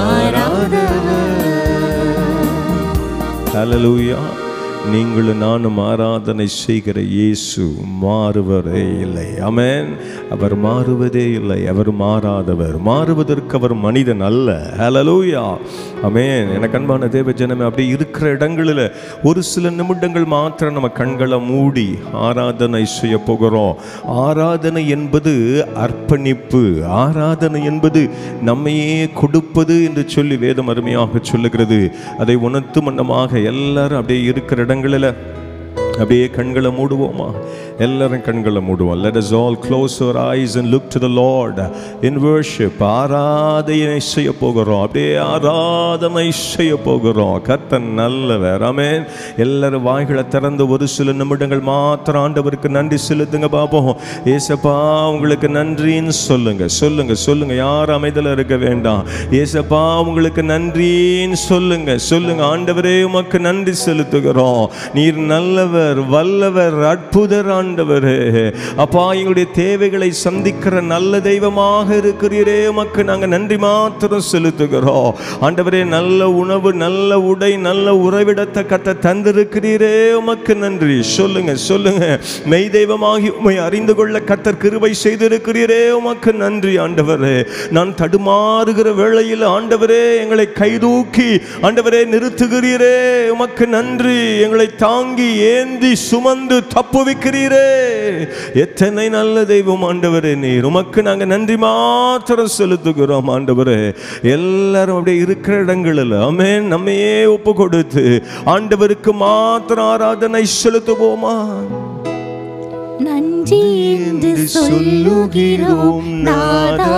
மாறாதவர் ஹalleluya நீங்களும் நானும் ஆராதனை செய்கிற இயேசு மாறுவதே இல்லை ஆமென் அவர் மாறுவதே இல்லை அவர் மாறாதவர் மாறுவதற்கு அவர் மனிதன் அல்ல ஹalleluya ஆமென் எனக்கு அன்பான தேவ ஜனமே அப்படி இருக்கிற இடங்களில் ஒரு சில நிமிடங்கள் மாத்திரம் நம்ம கண்களை மூடி ஆராதனை செய்ய போகிறோம் ஆராதனை என்பது அர்ப்பணிப்பு ஆராதனை என்பது நம்மையே கொடுப்பது என்று சொல்லி வேதம் அருமையாக சொல்லுகிறது அதை உணர்த்து மன்னமாக எல்லாரும் அப்படியே இருக்கிற இடங்களில் அப்படியே கண்களை மூடுவோமா எல்லாரும் கண்களை மூடுவோம் let us all close our eyes and look to the lord in worship ஆராதனை செய்ய போகிறோம் அப்படியே ஆராதனை செய்ய போகிறோம் கர்த்தன் நல்லவர் ஆமென் எல்லாரும் வாய்களை திறந்து ஒரு சில நிமிடங்கள் மாத்திரம் ஆண்டவருக்கு நன்றி செலுத்துங்க பாப்போம் ஏசப்பா உங்களுக்கு நன்றின்னு சொல்லுங்க சொல்லுங்க சொல்லுங்க யார் அமைதல இருக்க வேண்டாம் ஏசப்பா உங்களுக்கு நன்றின்னு சொல்லுங்க சொல்லுங்க ஆண்டவரே உமக்கு நன்றி செலுத்துகிறோம் நீர் நல்லவர் வல்லவர் அற்புதர் ஆண்டவரே அப்பா எங்களுடைய தேவைகளை சந்திக்கிற நல்ல தெய்வமாக இருக்கிறீரே உமக்கு நாங்க நன்றி மாத்திரம் செலுத்துகிறோம் ஆண்டவரே நல்ல உணவு நல்ல உடை நல்ல உறவிடத்தை கத்த தந்திருக்கிறீரே உமக்கு நன்றி சொல்லுங்க சொல்லுங்க மெய் தெய்வமாகி உம்மை அறிந்து கொள்ள கத்தர் கிருபை செய்திருக்கிறீரே உமக்கு நன்றி ஆண்டவரே நான் தடுமாறுகிற வேளையில் ஆண்டவரே எங்களை கைதூக்கி ஆண்டவரே நிறுத்துகிறீரே உமக்கு நன்றி எங்களை தாங்கி ஏந்தி ஏந்தி சுமந்து தப்புவிக்கிறீரே எத்தனை நல்ல தெய்வம் ஆண்டவரே நீர் உமக்கு நாங்க நன்றி மாத்திரம் செலுத்துகிறோம் ஆண்டவரே எல்லாரும் அப்படியே இருக்கிற இடங்களில் ஆமென் நம்மையே ஒப்பு கொடுத்து ஆண்டவருக்கு மாத்திரம் ஆராதனை செலுத்துவோமா நன்றி என்று சொல்லுகிறோம் நாதா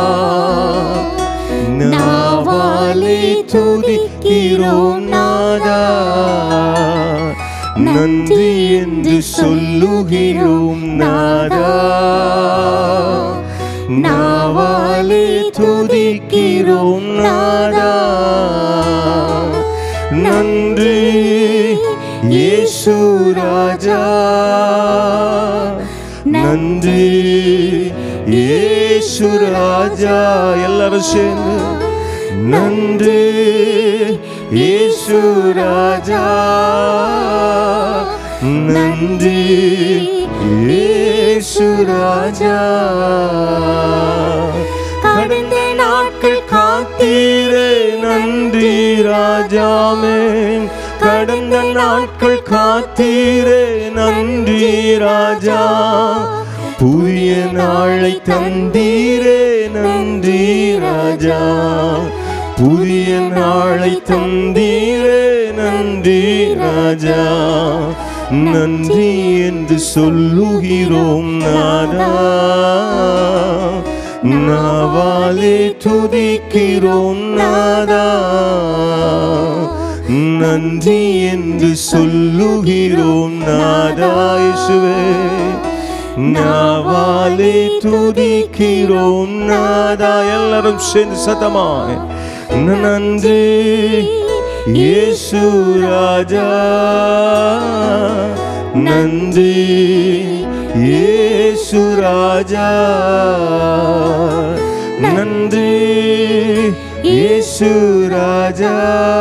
நாவாலே துதிக்கிறோம் நாதா நன்றி என்று சொல்லுகிறோம் நாதா நாவாலே துதிக்கிறோம் நாதா நன்றி இயேசு ராஜா நன்றி இயேசு ராஜா எல்லாரும் சேர்ந்து நன்றி இயேசு ராஜா நன்றி இயேசு ராஜா கடந்த நாட்கள் காத்தீரே நன்றி ராஜாமே கடந்த நாட்கள் காத்தீரே நன்றி ராஜா புதிய நாளை தந்தீரே நன்றி ராஜா புதிய நாளை தந்தீரே நன்றி ராஜா நன்றி என்று சொல்லுகிறோம் நாதா நாவாலே துதிக்கிறோம் நாதா நன்றி என்று சொல்லுகிறோம் நாதா இயேசுவே நாவாலே துதிக்கிறோம் நாதா எல்லாரும் சேர்ந்து சத்தமாய் நன்றி இயேசு ராஜா நன்றி இயேசு ராஜா நன்றி இயேசு ராஜா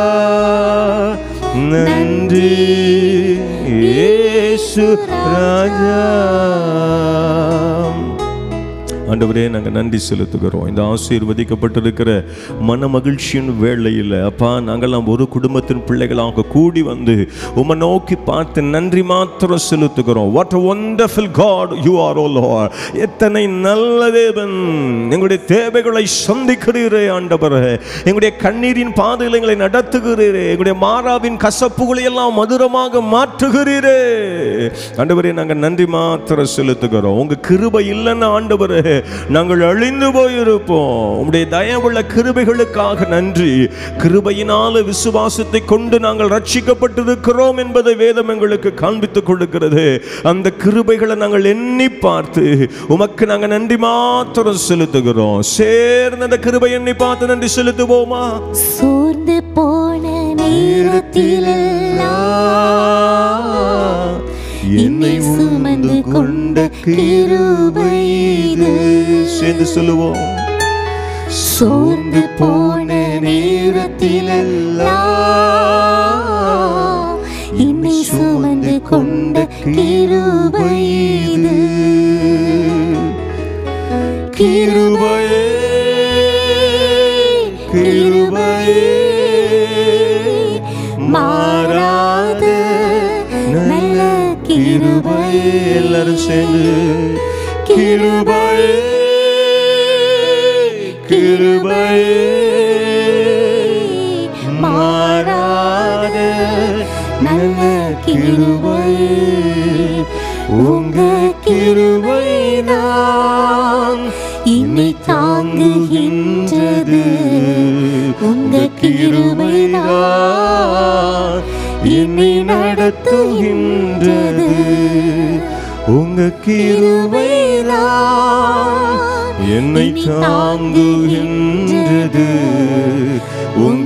நன்றி இயேசு ராஜா ஆண்டவரே நாங்கள் நன்றி செலுத்துகிறோம் இந்த ஆசீர்வதிக்கப்பட்டிருக்கிற மன மகிழ்ச்சியின் வேளையில் அப்பா நாங்கள்லாம் ஒரு குடும்பத்தின் பிள்ளைகளாக கூடி வந்து உம்மை நோக்கி பார்த்து நன்றி மாத்திரம் செலுத்துகிறோம் what a wonderful God you are o Lord எத்தனை நல்ல தேவன் எங்களுடைய தேவைகளை சந்திக்கிறீரே ஆண்டவரே எங்களுடைய கண்ணீரின் பாதையில் எங்களை நடத்துகிறீரே எங்களுடைய மாறாவின் கசப்புகளை எல்லாம் மதுரமாக மாற்றுகிறீரே ஆண்டவரே நாங்கள் நன்றி மாத்திரம் செலுத்துகிறோம் உங்க கிருபை இல்லைன்னு ஆண்டவரே நாங்கள் அழிந்து போயிருப்போம் உம்முடைய தயவுள்ள கிருபைகளுக்காக நன்றி கிருபையினால விசுவாசத்தை கொண்டு நாங்கள் ரட்சிக்கப்பட்டிருக்கிறோம் என்பதை வேதம் எங்களுக்கு காண்பித்துக் கொடுக்கிறது அந்த கிருபைகளை நாங்கள் எண்ணி பார்த்து உமக்கு நாங்கள் நன்றி மாத்திரம் செலுத்துகிறோம் சேர்ந்த அந்த கிருபை எண்ணி பார்த்து நன்றி செலுத்துவோமா சோர்ந்து போன நேரத்திலெல்லாம் என்னை சுமந்து கொண்ட கிருபை இது. சேர்ந்து சொல்லுவோம் சோர்ந்து போன நேரத்திலெல்லாம் என்னை சுமந்து கொண்ட கிருபை இது. கிருபையே கிருபையே மாறாத நல்ல கிருபை எல்லாரும் சேர்ந்து கிருபையே கிருபையே மாறாத நல்ல கிருபை உங்க கிருபைதான் என்னை தாங்குகின்றது உங்க கிருபைதான் என்னை நடத்துகின்றது உங்க கிருபைதான் என்னை தாங்குகின்றது உங்க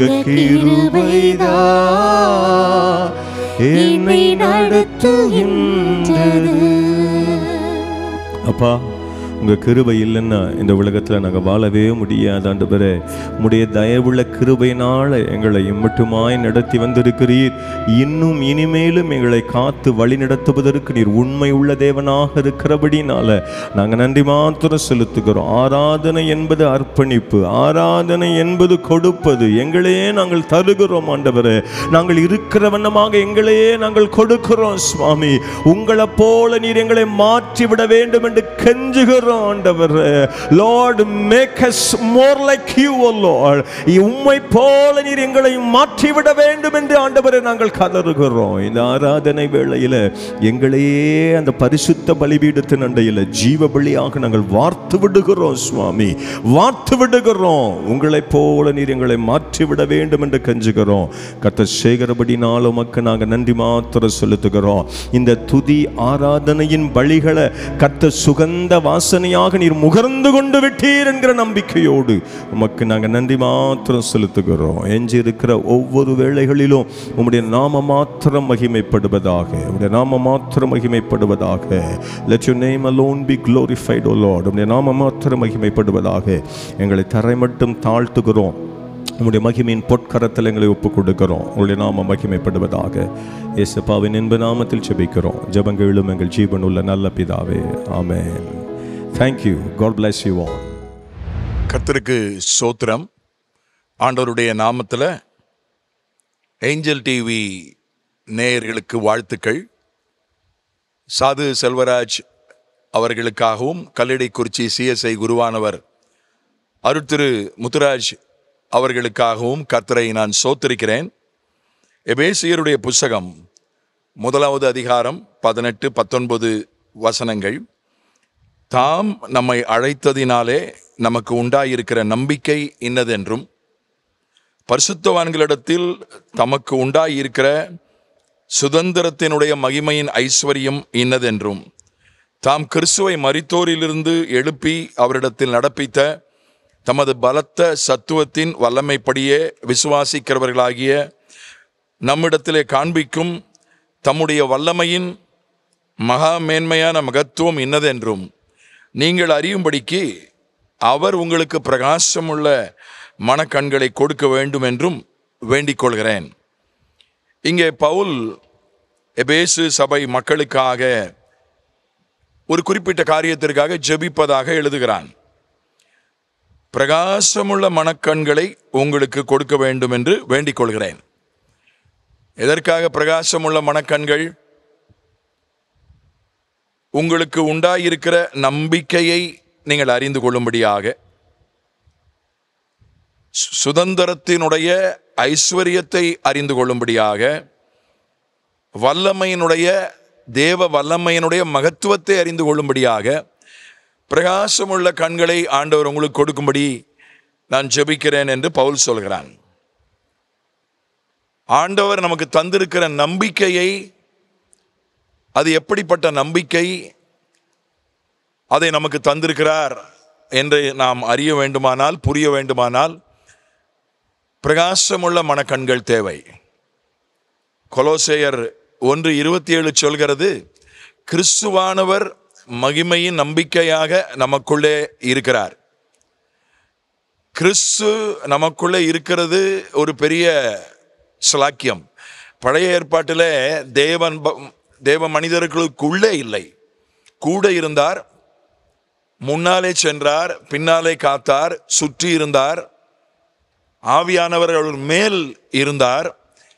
கிருபைதான் என்னை நடத்துகின்றது அப்பா உங்கள் கிருபை இல்லைன்னா இந்த உலகத்தில் நாங்கள் வாழவே முடியாது ஆண்டவரே உடைய தயவுள்ள கிருபையினால் எங்களை இம்மட்டுமாய் நடத்தி வந்திருக்கிறீர் இன்னும் இனிமேலும் எங்களை காத்து வழி நடத்துவதற்கு நீர் உண்மை உள்ள தேவனாக இருக்கிறபடினால நாங்கள் நன்றி மாத்திரம் செலுத்துகிறோம் ஆராதனை என்பது அர்ப்பணிப்பு ஆராதனை என்பது கொடுப்பது எங்களையே நாங்கள் தருகிறோம் ஆண்டவரே நாங்கள் இருக்கிற வண்ணமாக எங்களையே நாங்கள் கொடுக்கிறோம் சுவாமி உங்களை போல நீர் எங்களை மாற்றி விட வேண்டும் என்று கெஞ்சுகிறோம் ஆண்டவரே Lord make us more like you o lord உம்மை போல நீர் எங்களை மாற்றி விட வேண்டும் என்று ஆண்டவரே நாங்கள் கதறுகிறோம் இந்த ஆராதனை வேளையில எங்களையே அந்த பரிசுத்த பலிபீடத்தின் அண்டையில் ஜீவ பலியாக நாங்கள் வார்த்து விடுகிறோம் சுவாமி வார்த்து விடுகிறோம் உங்களைப் போல நீர் எங்களை மாற்றி விட வேண்டும் என்று கெஞ்சுகிறோம் கத்த சேகரபடினால் உமக்கு நாங்கள் நன்றி மாத்திரம் செலுத்துகிறோம் இந்த துதி ஆராதனையின் பலிகளை கத்த சுகந்த வாசனையாக நீர் முகர்ந்து கொண்டு விட்டீர் என்கிற நம்பிக்கையோடு உமக்கு நாங்கள் நன்றி மாத்திரம் செலுத்துகிறோம் எஞ்சி இருக்கிற ஒவ்வொரு வேளைகளிலும் உம்முடைய நாம மாத்திரம் மகிமைப்படுவதாக உம்முடைய நாம மாத்திரம் மகிமைப்படுவதாக let your name alone be glorified o lord உம்முடைய நாம மாத்திரம் மகிமைப்படுவதாக எங்களை தரை மட்டும் தாழ்த்துகிறோம் உம்முடைய மகிமையின் பொற்கரத்தில் எங்களை ஒப்புக் கொடுக்கிறோம் உங்களுடைய நாமம் மகிமைப்படுவதாக இயேசுப்பாவின் என்ப நாமத்தில் ஜெபிக்கிறோம் ஜெபங்களும் எங்கள் ஜீவனுள்ள நல்ல பிதாவே amen thank you God bless you all கர்த்தருக்கு சோத்திரம் ஆண்டவருடைய நாமத்தில் ஏஞ்சல் டிவி நேயர்களுக்கு வாழ்த்துக்கள் சாது செல்வராஜ் அவர்களுக்காகவும் கல்லடைக்குறிச்சி சிஎஸ்ஐ குருவானவர் அருட்திரு முத்துராஜ் அவர்களுக்காகவும் கர்த்தரை நான் சோத்திருக்கிறேன் எபேசியருடைய புஸ்தகம் முதலாவது அதிகாரம் பதினெட்டு பத்தொன்பது வசனங்கள் தாம் நம்மை அழைத்ததினாலே நமக்கு உண்டாயிருக்கிற நம்பிக்கை இன்னதென்றும் பரிசுத்தவான்களிடத்தில் தமக்கு உண்டாயிருக்கிற சுதந்திரத்தினுடைய மகிமையின் ஐஸ்வர்யம் இன்னதென்றும் தாம் கிறிஸ்துவை மரித்தோரிலிருந்து எழுப்பி அவரிடத்தில் நடப்பித்த தமது பலத்த சத்துவத்தின் வல்லமைப்படியே விசுவாசிக்கிறவர்களாகிய நம்மிடத்திலே காண்பிக்கும் தம்முடைய வல்லமையின் மகா மேன்மையான மகத்துவம் இன்னதென்றும் நீங்கள் அறியும்படிக்கு அவர் உங்களுக்கு பிரகாசமுள்ள மனக்கண்களை கொடுக்க வேண்டும் என்றும் வேண்டிக் கொள்கிறேன் இங்கே பவுல் எபேசு சபை மக்களுக்காக ஒரு குறிப்பிட்ட காரியத்திற்காக ஜெபிப்பதாக எழுதுகிறான் பிரகாசமுள்ள மனக்கண்களை உங்களுக்கு கொடுக்க வேண்டும் என்று வேண்டிக் கொள்கிறேன் எதற்காக பிரகாசமுள்ள மனக்கண்கள் உங்களுக்கு உண்டாயிருக்கிற நம்பிக்கையை நீங்கள் அறிந்து கொள்ளும்படியாக சு- சுதந்திரத்தினுடைய ஐஸ்வர்யத்தை அறிந்து கொள்ளும்படியாக வல்லமையினுடைய தேவ வல்லமையினுடைய மகத்துவத்தை அறிந்து கொள்ளும்படியாக பிரகாசமுள்ள கண்களை ஆண்டவர் உங்களுக்கு கொடுக்கும்படி நான் ஜெபிக்கிறேன் என்று பவுல் சொல்கிறான் ஆண்டவர் நமக்கு தந்திருக்கிற நம்பிக்கையை அது எப்படிப்பட்ட நம்பிக்கை அதை நமக்கு தந்திருக்கிறார் என்று நாம் அறிய வேண்டுமானால் புரிய வேண்டுமானால் பிரகாசமுள்ள மனக்கண்கள் தேவை கொலோசேயர் ஒன்று இருபத்தி ஏழு சொல்கிறது கிறிஸ்துவானவர் மகிமையின் நம்பிக்கையாக நமக்குள்ளே இருக்கிறார் கிறிஸ்து நமக்குள்ளே இருக்கிறது ஒரு பெரிய ஸ்லாக்கியம் பழைய ஏற்பாட்டில் தேவன் ப- தேவ மனிதர்களுக்குள்ளே இல்லை கூட இருந்தார் முன்னாலே சென்றார் பின்னாலே காத்தார் சுற்றி இருந்தார் ஆவியானவர் அவர் மேல் இருந்தார்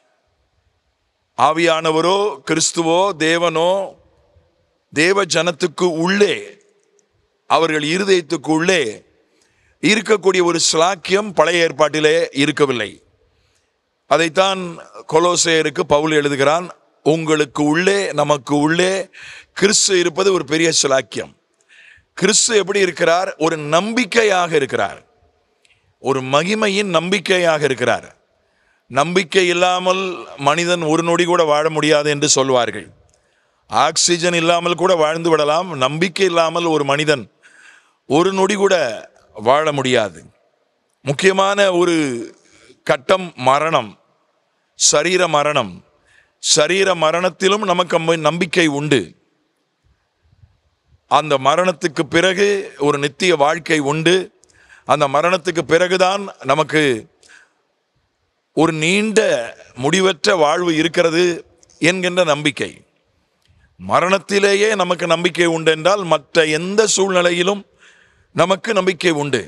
ஆவியானவரோ கிறிஸ்துவோ தேவனோ தேவ ஜனத்துக்கு உள்ளே அவர்கள் இருதயத்துக்கு உள்ளே இருக்கக்கூடிய ஒரு ஸ்லாக்கியம் பழைய ஏற்பாட்டிலே இருக்கவில்லை அதைத்தான் கொலோசேயருக்கு பவுல் எழுதுகிறான் உங்களுக்கு உள்ளே நமக்கு உள்ளே கிறிஸ்து இருப்பது ஒரு பெரிய சிலாக்கியம் கிறிஸ்து எப்படி இருக்கிறார் ஒரு நம்பிக்கையாக இருக்கிறார் ஒரு மகிமையின் நம்பிக்கையாக இருக்கிறார் நம்பிக்கை இல்லாமல் மனிதன் ஒரு நொடி கூட வாழ முடியாது என்று சொல்வார்கள் ஆக்சிஜன் இல்லாமல் கூட வாழ்ந்து விடலாம் நம்பிக்கை இல்லாமல் ஒரு மனிதன் ஒரு நொடி கூட வாழ முடியாது முக்கியமான ஒரு கட்டம் மரணம் சரீர மரணம் சரீர மரணத்திலும் நமக்கு நம்ப- நம்பிக்கை உண்டு அந்த மரணத்துக்கு பிறகு ஒரு நித்திய வாழ்க்கை உண்டு அந்த மரணத்துக்கு பிறகுதான் நமக்கு ஒரு நீண்ட முடிவற்ற வாழ்வு இருக்கிறது என்கின்ற நம்பிக்கை மரணத்திலேயே நமக்கு நம்பிக்கை உண்டு என்றால் மற்ற எந்த சூழ்நிலையிலும் நமக்கு நம்பிக்கை உண்டு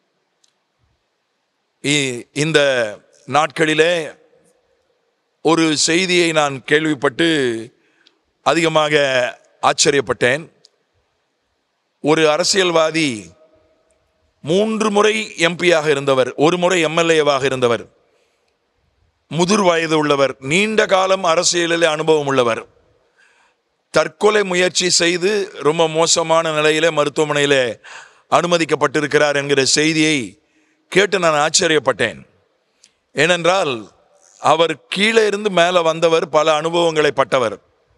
இ- இந்த நாட்களிலே ஒரு செய்தியை நான் கேள்விப்பட்டு அதிகமாக ஆச்சரியப்பட்டேன் ஒரு அரசியல்வாதி மூன்று முறை எம்பியாக இருந்தவர் ஒரு முறை எம்எல்ஏவாக இருந்தவர் முதிர் வயது உள்ளவர் நீண்ட காலம் அரசியலில் அனுபவம் உள்ளவர் தற்கொலை முயற்சி செய்து ரொம்ப மோசமான நிலையில மருத்துவமனையிலே அனுமதிக்கப்பட்டிருக்கிறார் என்கிற செய்தியை கேட்டு நான் ஆச்சரியப்பட்டேன் ஏனென்றால் அவர் கீழே இருந்து மேலே வந்தவர் பல அனுபவங்களை பட்டவர்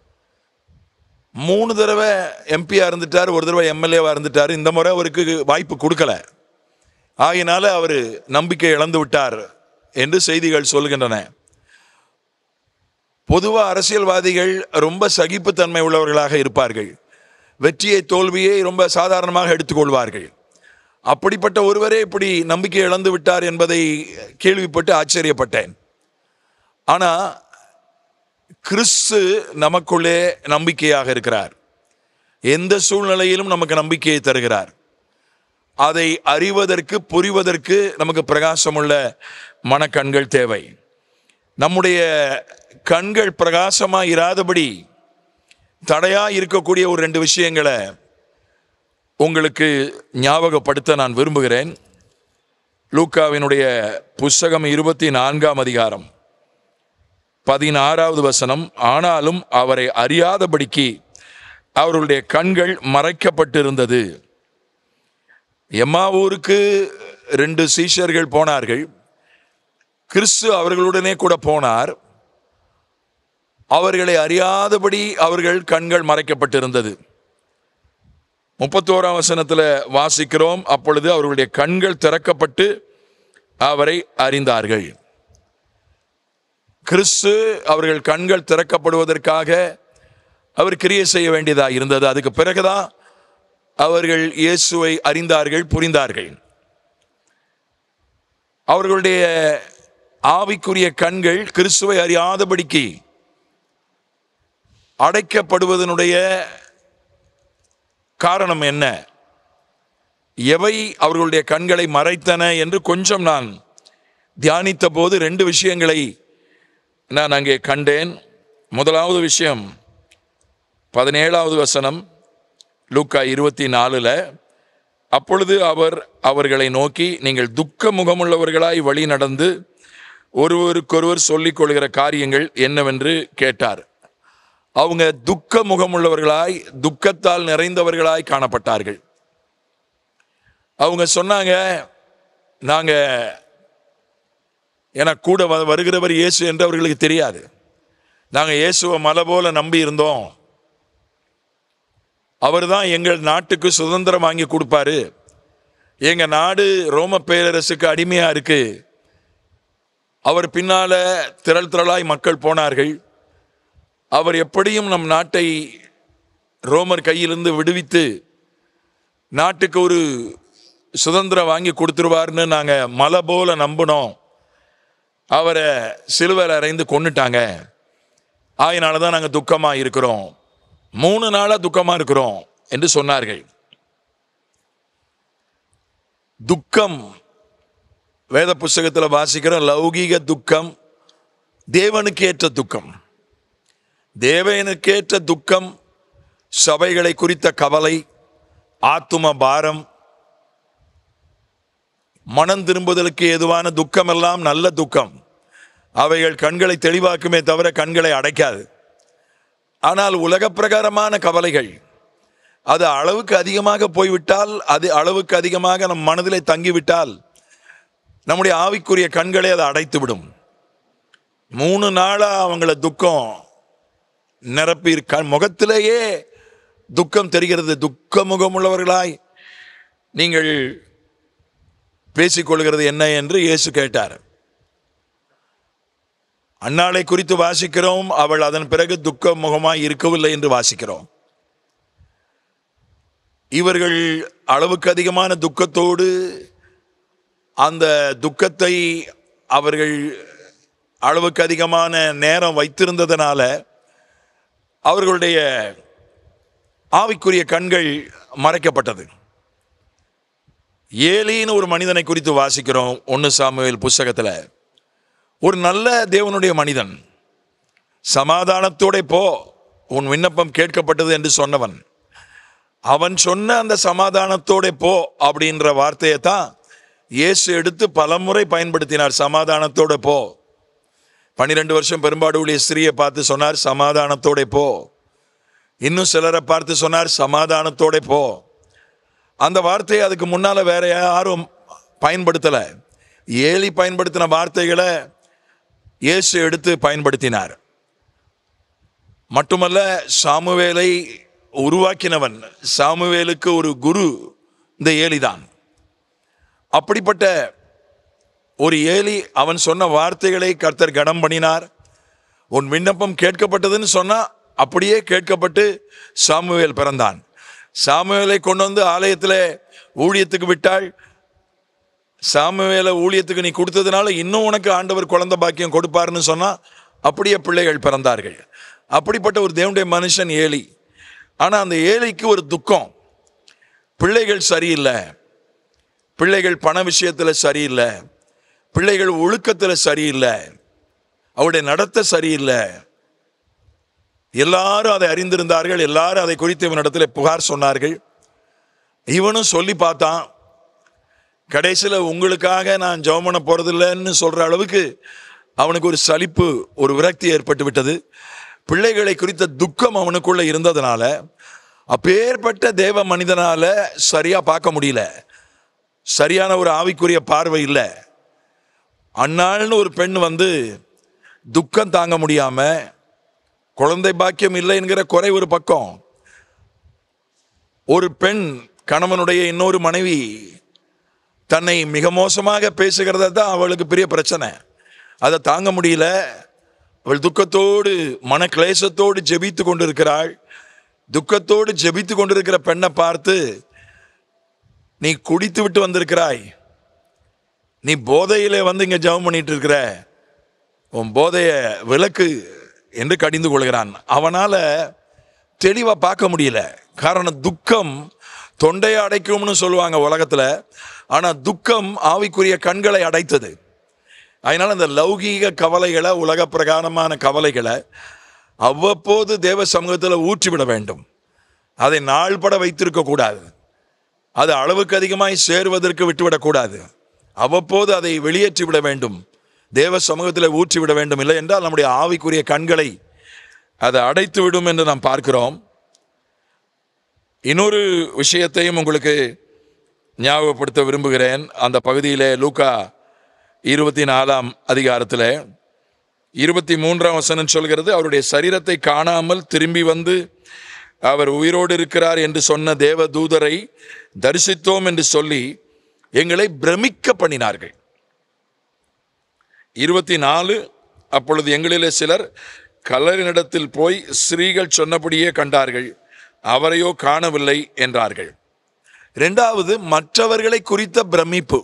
மூணு தடவை எம்பியா இருந்துட்டார் ஒரு தடவை எம்எல்ஏவா இருந்துட்டார் இந்த முறை அவருக்கு வாய்ப்பு கொடுக்கல ஆகையினால அவர் நம்பிக்கை இழந்து விட்டார் என்று செய்திகள் சொல்கின்றன பொதுவாக அரசியல்வாதிகள் ரொம்ப சகிப்புத்தன்மை உள்ளவர்களாக இருப்பார்கள் வெற்றியை தோல்வியை ரொம்ப சாதாரணமாக எடுத்துக்கொள்வார்கள் அப்படிப்பட்ட ஒருவரே இப்படி நம்பிக்கை இழந்து விட்டார் என்பதை கேள்விப்பட்டு ஆச்சரியப்பட்டேன் ஆனா கிறிஸ்து நமக்குள்ளே நம்பிக்கையாக இருக்கிறார் எந்த சூழ்நிலையிலும் நமக்கு நம்பிக்கையை தருகிறார் அதை அறிவதற்கு புரிவதற்கு நமக்கு பிரகாசமுள்ள மனக்கண்கள் தேவை நம்முடைய கண்கள் பிரகாசமா இராதபடி தடையா இருக்கக்கூடிய ஒரு ரெண்டு விஷயங்களை உங்களுக்கு ஞாபகப்படுத்த நான் விரும்புகிறேன் லூக்காவினுடைய புஸ்தகம் இருபத்தி நான்காம் அதிகாரம் பதினாறாவது வசனம் ஆனாலும் அவரை அறியாதபடிக்கு அவர்களுடைய கண்கள் மறைக்கப்பட்டிருந்தது எம்மாவூருக்கு ரெண்டு சீஷர்கள் போனார்கள் கிறிஸ்து அவர்களுடனே கூட போனார் அவர்களை அறியாதபடி அவர்கள் கண்கள் மறைக்கப்பட்டிருந்தது முப்பத்தோராம் வசனத்துல வாசிக்கிறோம் அப்பொழுது அவர்களுடைய கண்கள் திறக்கப்பட்டு அவரை அறிந்தார்கள் கிறிஸ்து அவர்கள் கண்கள் திறக்கப்படுவதற்காக அவர் கிரியை செய்ய வேண்டியதா இருந்தது அதுக்கு பிறகுதான் அவர்கள் இயேசுவை அறிந்தார்கள் புரிந்தார்கள் அவர்களுடைய ஆவிக்குரிய கண்கள் கிறிஸ்துவை அறியாதபடிக்கு அடைக்கப்படுவதனுடைய காரணம் என்ன எவை அவர்களுடைய கண்களை மறைத்தன என்று கொஞ்சம் நான் தியானித்த போது ரெண்டு விஷயங்களை நான் அங்கே கண்டேன் முதலாவது விஷயம் பதினேழாவது வசனம் லூக்கா இருபத்தி நாலுல அப்பொழுது அவர் அவர்களை நோக்கி நீங்கள் துக்க முகமுள்ளவர்களாய் வழி நடந்து ஒருவருக்கொருவர் சொல்லிக் கொள்கிற காரியங்கள் என்னவென்று கேட்டார் அவங்க துக்க முகமுள்ளவர்களாய் துக்கத்தால் நிறைந்தவர்களாய் காணப்பட்டார்கள் அவங்க சொன்னாங்க நாங்க என கூட வ- வருகிறவர் இயேசு என்று அவர்களுக்கு தெரியாது நாங்க இயேசுவை மலை போல நம்பி இருந்தோம் அவர் தான் எங்கள் நாட்டுக்கு சுதந்திரம் வாங்கி கொடுப்பாரு எங்க நாடு ரோம பேரரசுக்கு அடிமையா இருக்கு அவர் பின்னால திரள் திரளாய் மக்கள் போனார்கள் அவர் எப்படியும் நம் நாட்டை ரோமர் கையிலிருந்து விடுவித்து நாட்டுக்கு ஒரு சுதந்திரம் வாங்கி கொடுத்துருவார்னு நாங்க மலை போல நம்பினோம் அவரை சிலுவையில் அறைந்து கொன்னுட்டாங்க ஆயினால தான் நாங்கள் துக்கமா இருக்கிறோம் மூணு நாளா துக்கமா இருக்கிறோம் என்று சொன்னார்கள் துக்கம் வேத புஸ்தகத்தில் வாசிக்கிறோம் லௌகீக துக்கம் தேவனுக்கேற்ற துக்கம் தேவனுக்கேற்ற துக்கம் சபைகளை குறித்த கவலை ஆத்தும பாரம் மனம் திரும்புதலுக்கு ஏதுவான துக்கம் எல்லாம் நல்ல துக்கம் அவைகள் கண்களை தெளிவாக்குமே தவிர கண்களை அடைக்காது ஆனால் உலக பிரகாரமான கவலைகள் அது அளவுக்கு அதிகமாக போய்விட்டால் அது அளவுக்கு அதிகமாக நம் மனதிலே தங்கிவிட்டால் நம்முடைய ஆவிக்குரிய கண்களை அதை அடைத்து விடும் மூணு நாளா அவங்கள துக்கம் நிரப்பி இருக்க முகத்திலேயே துக்கம் தெரிகிறது துக்க முகமுள்ளவர்களாய் நீங்கள் பேசிக்கொள்கிறது என்ன என்று இயேசு கேட்டார் அன்னாளை குறித்து வாசிக்கிறோம் அவள் அதன் பிறகு துக்க முகமாய் இருக்கவில்லை என்று வாசிக்கிறோம் இவர்கள் அளவுக்கு அதிகமான துக்கத்தோடு அந்த துக்கத்தை அவர்கள் அளவுக்கு அதிகமான நேரம் வைத்திருந்ததனால அவர்களுடைய ஆவிக்குரிய கண்கள் மறைக்கப்பட்டது ஏலின்னு ஒரு மனிதனை குறித்து வாசிக்கிறோம் ஒன்று சாமுவேல் புஸ்தகத்தில் ஒரு நல்ல தேவனுடைய மனிதன் சமாதானத்தோட போ உன் விண்ணப்பம் கேட்கப்பட்டது என்று சொன்னவன் அவன் சொன்ன அந்த சமாதானத்தோட போ அப்படின்ற வார்த்தையை தான் இயேசு எடுத்து பலமுறை பயன்படுத்தினார் சமாதானத்தோட போ பன்னிரெண்டு வருஷம் பெரும்பாடு உள்ள ஸ்திரியை பார்த்து சொன்னார் சமாதானத்தோட போ இன்னும் சிலரை பார்த்து சொன்னார் சமாதானத்தோட போ அந்த வார்த்தையை அதுக்கு முன்னால வேற யாரும் பயன்படுத்தல ஏலி பயன்படுத்தின வார்த்தைகளை இயேசு எடுத்து பயன்படுத்தினார் மட்டுமல்ல சாமுவேலை உருவாக்கினவன் சாமுவேலுக்கு ஒரு குரு இந்த ஏலிதான் அப்படிப்பட்ட ஒரு ஏலி அவன் சொன்ன வார்த்தைகளை கர்த்தர் கனம் பண்ணினார் உன் விண்ணப்பம் கேட்கப்பட்டதுன்னு சொன்னா அப்படியே கேட்கப்பட்டு சாமுவேல் பிறந்தான் சாமுவேலை கொண்டு வந்து ஆலயத்தில் ஊழியத்துக்கு விட்டாள் சாமுவேலை ஊழியத்துக்கு நீ கொடுத்ததுனால இன்னும் உனக்கு ஆண்டவர் குழந்தை பாக்கியம் கொடுப்பாருன்னு சொன்னா அப்படியே பிள்ளைகள் பிறந்தார்கள் அப்படிப்பட்ட ஒரு தேவனுடைய மனுஷன் ஏலி ஆனா அந்த ஏலிக்கு ஒரு துக்கம் பிள்ளைகள் சரியில்லை பிள்ளைகள் பண விஷயத்துல சரியில்லை பிள்ளைகள் ஒழுக்கத்துல சரியில்லை அவருடைய நடத்தை சரியில்லை எல்லாரும் அதை அறிந்திருந்தார்கள் எல்லாரும் அதை குறித்து இவனிடத்தில் புகார் சொன்னார்கள் இவனும் சொல்லி பார்த்தான் கடைசியில் உங்களுக்காக நான் ஜெபம் பண்ண போறதில்லைன்னு சொல்ற அளவுக்கு அவனுக்கு ஒரு சலிப்பு ஒரு விரக்தி ஏற்பட்டு விட்டது பிள்ளைகளை குறித்த துக்கம் அவனுக்குள்ள இருந்ததுனால அப்பேற்பட்ட தேவ மனிதனால சரியா பார்க்க முடியல சரியான ஒரு ஆவிக்குரிய பார்வை இல்லை அன்னாள்னு ஒரு பெண் வந்து துக்கம் தாங்க முடியாம குழந்தை பாக்கியம் இல்லை என்கிற குறை ஒரு பக்கம் ஒரு பெண் கணவனுடைய இன்னொரு மனைவி தன்னை மிக மோசமாக பேசுகிறத தான் அவளுக்கு பெரிய பிரச்சனை அதை தாங்க முடியல அவள் துக்கத்தோடு மன கிளேசத்தோடு ஜெபித்து கொண்டிருக்கிறாள் துக்கத்தோடு ஜெபித்து கொண்டிருக்கிற பெண்ணை பார்த்து நீ குடித்து விட்டு வந்திருக்கிறாய் நீ போதையிலே வந்து இங்க ஜெபம் பண்ணிட்டு இருக்கிற உன் போதைய விளக்கு என்று கடிந்து கொள்கிறான் அவனால தெளிவா பார்க்க முடியல காரணம் துக்கம் தொண்டையை அடைக்கும்னு சொல்லுவாங்க உலகத்துல ஆனா துக்கம் ஆவிக்குரிய கண்களை அடைத்தது அதனால அந்த லௌகீக கவலைகளை உலக பிரகாரமான கவலைகளை அவ்வப்போது தேவ சமூகத்தில் ஊற்றிவிட வேண்டும் அதை நாள்பட வைத்திருக்க கூடாது அது அளவுக்கு அதிகமாய் சேருவதற்கு விட்டுவிடக்கூடாது அவ்வப்போது அதை வெளியேற்றி விட வேண்டும் தேவ சமூகத்தில் ஊற்றி விட வேண்டும் இல்லை என்றால் நம்முடைய ஆவிக்குரிய கண்களை அதை அடைத்து விடும் என்று நாம் பார்க்கிறோம் இன்னொரு விஷயத்தையும் உங்களுக்கு ஞாபகப்படுத்த விரும்புகிறேன் அந்த பகுதியிலே லூக்கா இருபத்தி நாலாம் அதிகாரத்தில் இருபத்தி மூன்றாம் வசனம் சொல்கிறது அவருடைய சரீரத்தை காணாமல் திரும்பி வந்து அவர் உயிரோடு இருக்கிறார் என்று சொன்ன தேவ தூதரை தரிசித்தோம் என்று சொல்லி எங்களை பிரமிக்க பண்ணினார்கள் இருபத்தி நாலு அப்பொழுது எங்களிலே சிலர் கல்லறினிடத்தில் போய் ஸ்ரீகள் சொன்னபடியே கண்டார்கள் அவரையோ காணவில்லை என்றார்கள் இரண்டாவது மற்றவர்களை குறித்த பிரமிப்பு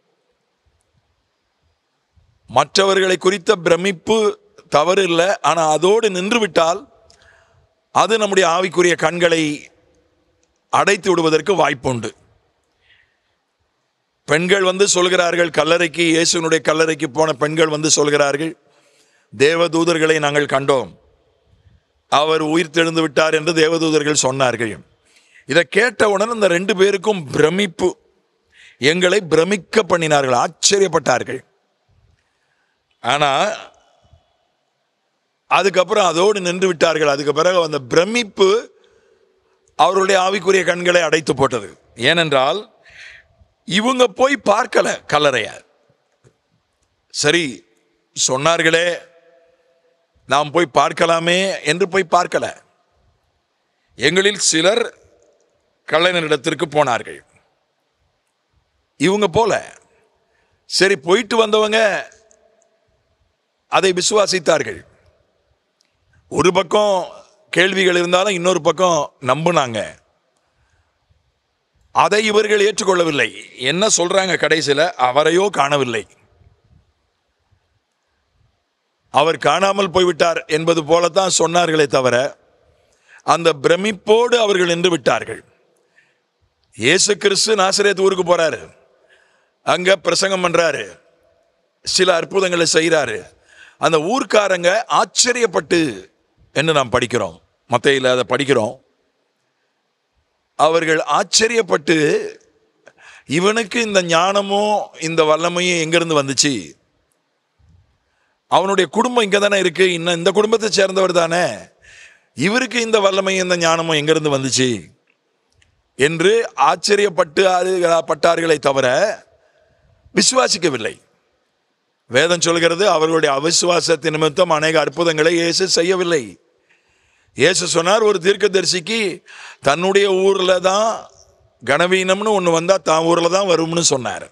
மற்றவர்களை குறித்த பிரமிப்பு தவறு இல்லை ஆனா அதோடு நின்று விட்டால் அது நம்முடைய ஆவிக்குரிய கண்களை அடைத்து விடுவதற்கு வாய்ப்புண்டு பெண்கள் வந்து சொல்கிறார்கள் கல்லறைக்கு இயேசுனுடைய கல்லறைக்கு போன பெண்கள் வந்து சொல்கிறார்கள் தேவதூதர்களை நாங்கள் கண்டோம் அவர் உயிர் தெழுந்து விட்டார் என்று தேவதூதர்கள் சொன்னார்கள் இதை கேட்டவுடன் இந்த ரெண்டு பேருக்கும் பிரமிப்பு எங்களை பிரமிக்க பண்ணினார்கள் ஆச்சரியப்பட்டார்கள் ஆனா அதுக்கப்புறம் அதோடு நின்று விட்டார்கள் அதுக்கு பிறகு அந்த பிரமிப்பு அவருடைய ஆவிக்குரிய கண்களை அடைத்து போட்டது ஏனென்றால் இவங்க போய் பார்க்கல கல்லறைய சரி சொன்னார்களே நாம் போய் பார்க்கலாமே என்று போய் பார்க்கல எங்களில் சிலர் கல்லணரிடத்திற்கு போனார்கள் இவங்க போல சரி போயிட்டு வந்தவங்க அதை விசுவாசித்தார்கள் ஒரு பக்கம் கேள்விகள் இருந்தாலும் இன்னொரு பக்கம் நம்புனாங்க அதை இவர்கள் ஏற்றுக்கொள்ளவில்லை என்ன சொல்றாங்க கடைசியில் அவரையோ காணவில்லை அவர் காணாமல் போய்விட்டார் என்பது போலத்தான் சொன்னார்களே தவிர அந்த பிரமிப்போடு அவர்கள் நின்று விட்டார்கள் இயேசு கிறிஸ்து நாசரேத் ஊருக்கு போறாரு அங்க பிரசங்கம் பண்றாரு சில அற்புதங்களை செய்கிறாரு அந்த ஊர்க்காரங்க ஆச்சரியப்பட்டு என்று நாம் படிக்கிறோம் மத்தையில் அதை படிக்கிறோம் அவர்கள் ஆச்சரியப்பட்டு இவனுக்கு இந்த ஞானமும் இந்த வல்லமையும் எங்கிருந்து வந்துச்சு அவனுடைய குடும்பம் இங்கே தானே இருக்கு இன்னும் இந்த குடும்பத்தை சேர்ந்தவர் தானே இவருக்கு இந்த வல்லமையும் இந்த ஞானமும் எங்கிருந்து வந்துச்சு என்று ஆச்சரியப்பட்டு ஆறு- பட்டார்களே தவிர விசுவாசிக்கவில்லை வேதம் சொல்கிறது அவர்களுடைய அவிசுவாசத்தின் நிமித்தம் அநேக அற்புதங்களை இயேசு செய்யவில்லை இயேசு சொன்னார் ஒரு தீர்க்கதரிசிக்கு தன்னுடைய ஊர்ல தான் கனவீனம்னு ஒன்று வந்தா தான் ஊர்ல தான் வரும்னு சொன்னார்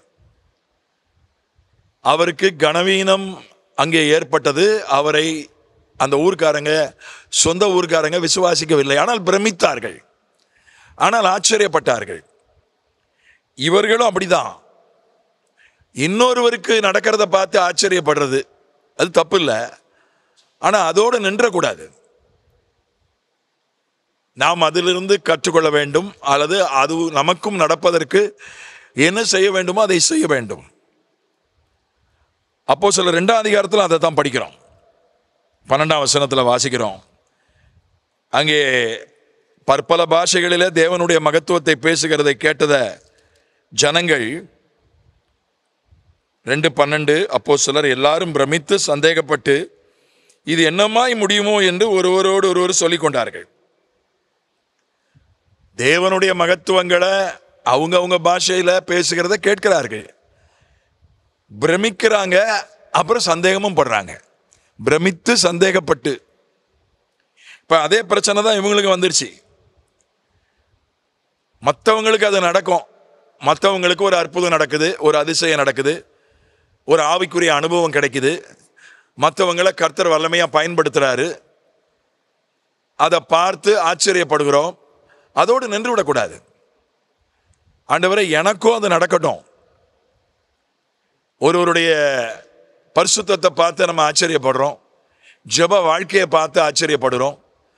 அவருக்கு கனவீனம் அங்கே ஏற்பட்டது அவரை அந்த ஊர்க்காரங்க சொந்த ஊர்க்காரங்க விசுவாசிக்கவில்லை ஆனால் பிரமித்தார்கள் ஆனால் ஆச்சரியப்பட்டார்கள் இவர்களும் அப்படிதான் இன்னொருவருக்கு நடக்கிறத பார்த்து ஆச்சரியப்படுறது அது தப்பு இல்லை ஆனால் அதோடு நின்றக்கூடாது நாம் அதிலிருந்து கற்றுக்கொள்ள வேண்டும் அல்லது அது நமக்கும் நடப்பதற்கு என்ன செய்ய வேண்டுமோ அதை செய்ய வேண்டும் அப்போ சில ரெண்டாம் அதிகாரத்தில் அதை தான் படிக்கிறோம் பன்னெண்டாம் வசனத்தில் வாசிக்கிறோம் அங்கே பற்பல பாஷைகளிலே தேவனுடைய மகத்துவத்தை பேசுகிறதை கேட்டத ஜனங்கள் ரெண்டு பன்னெண்டு அப்போ சிலர் எல்லாரும் பிரமித்து சந்தேகப்பட்டு இது என்னமாய் முடியுமோ என்று ஒருவரோடு ஒருவர் சொல்லிக் கொண்டார்கள் தேவனுடைய மகத்துவங்களை அவங்க அவங்க பாஷையில பேசுகிறத கேட்கிறார்கள் பிரமிக்கிறாங்க அப்புறம் சந்தேகமும் படுறாங்க பிரமித்து சந்தேகப்பட்டு இப்ப அதே பிரச்சனை தான் இவங்களுக்கு வந்துருச்சு மற்றவங்களுக்கு அது நடக்கும் மற்றவங்களுக்கு ஒரு அற்புதம் நடக்குது ஒரு அதிசயம் நடக்குது ஒரு ஆவிக்குரிய அனுபவம் கிடைக்குது மற்றவங்களை கர்த்தர் வல்லமையா பயன்படுத்துறாரு அதை பார்த்து ஆச்சரியப்படுகிறோம் அதோடு நின்று விடக்கூடாது ஆண்டவரை எனக்கும் அது நடக்கட்டும் ஒருவருடைய பரிசுத்தத்தை பார்த்து நம்ம ஆச்சரியப்படுறோம் ஜெப வாழ்க்கையை பார்த்து ஆச்சரியப்படுறோம்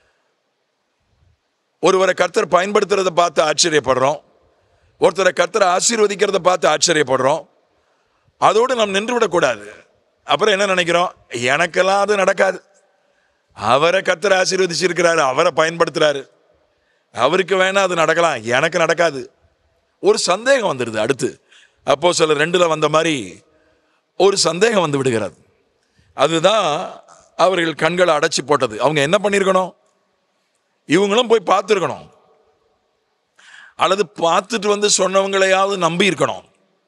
ஒருவரை கர்த்தர் பயன்படுத்துறதை பார்த்து ஆச்சரியப்படுறோம் ஒருத்தரை கர்த்தர் ஆசீர்வதிக்கிறத பார்த்து ஆச்சரியப்படுறோம் அதோடு நாம் நின்று விடக்கூடாது அப்புறம் என்ன நினைக்கிறோம் எனக்கெல்லாம் அது நடக்காது அவரை கர்த்தர் ஆசீர்வதிச்சிருக்கிறாரு அவரை பயன்படுத்துறாரு அவருக்கு வேணா அது நடக்கலாம் எனக்கு நடக்காது ஒரு சந்தேகம் வந்துடுது அடுத்து அப்போ சில ரெண்டுல வந்த மாதிரி ஒரு சந்தேகம் வந்து விடுகிறது அதுதான் அவர்கள் கண்களை அடைச்சி போட்டது அவங்க என்ன பண்ணியிருக்கணும் இவங்களும் போய் பார்த்துருக்கணும் அல்லது பார்த்துட்டு வந்து சொன்னவங்களையாவது நம்பி இருக்கணும்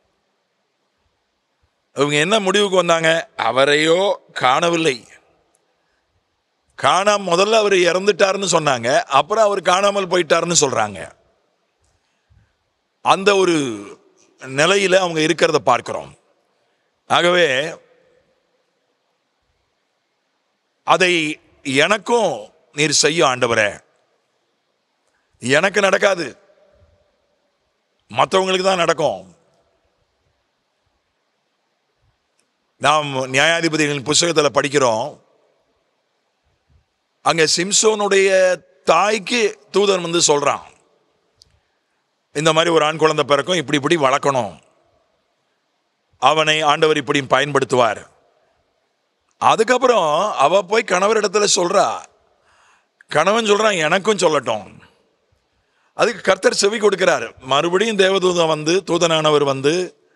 இவங்க என்ன முடிவுக்கு வந்தாங்க அவரையோ காணவில்லை காணாம முதல்ல அவர் இறந்துட்டாருன்னு சொன்னாங்க அப்புறம் அவர் காணாமல் போயிட்டாருன்னு சொல்றாங்க அந்த ஒரு நிலையில அவங்க இருக்கிறத பார்க்கிறோம் ஆகவே அதை எனக்கும் நீர் செய்யும் ஆண்டவரே எனக்கு நடக்காது மற்றவங்களுக்கு தான் நடக்கும் நாம் நியாயாதிபதிகளின் புஸ்தகத்தில் படிக்கிறோம் அங்க சிம்சோனுடைய தாய்க்கு தூதன் வந்து சொல்றான் இந்த மாதிரி ஒரு ஆண் குழந்தை பிறக்கும் இப்படி இப்படி வளர்க்கணும் அவனை ஆண்டவர் இப்படி பயன்படுத்துவார் அதுக்கப்புறம் அவ போய் கணவர் இடத்துல சொல்றா கணவன் சொல்றான் எனக்கும் சொல்லட்டும் அதுக்கு கர்த்தர் செவி கொடுக்கிறார் மறுபடியும் தேவதூதன் வந்து தூதனானவர் வந்து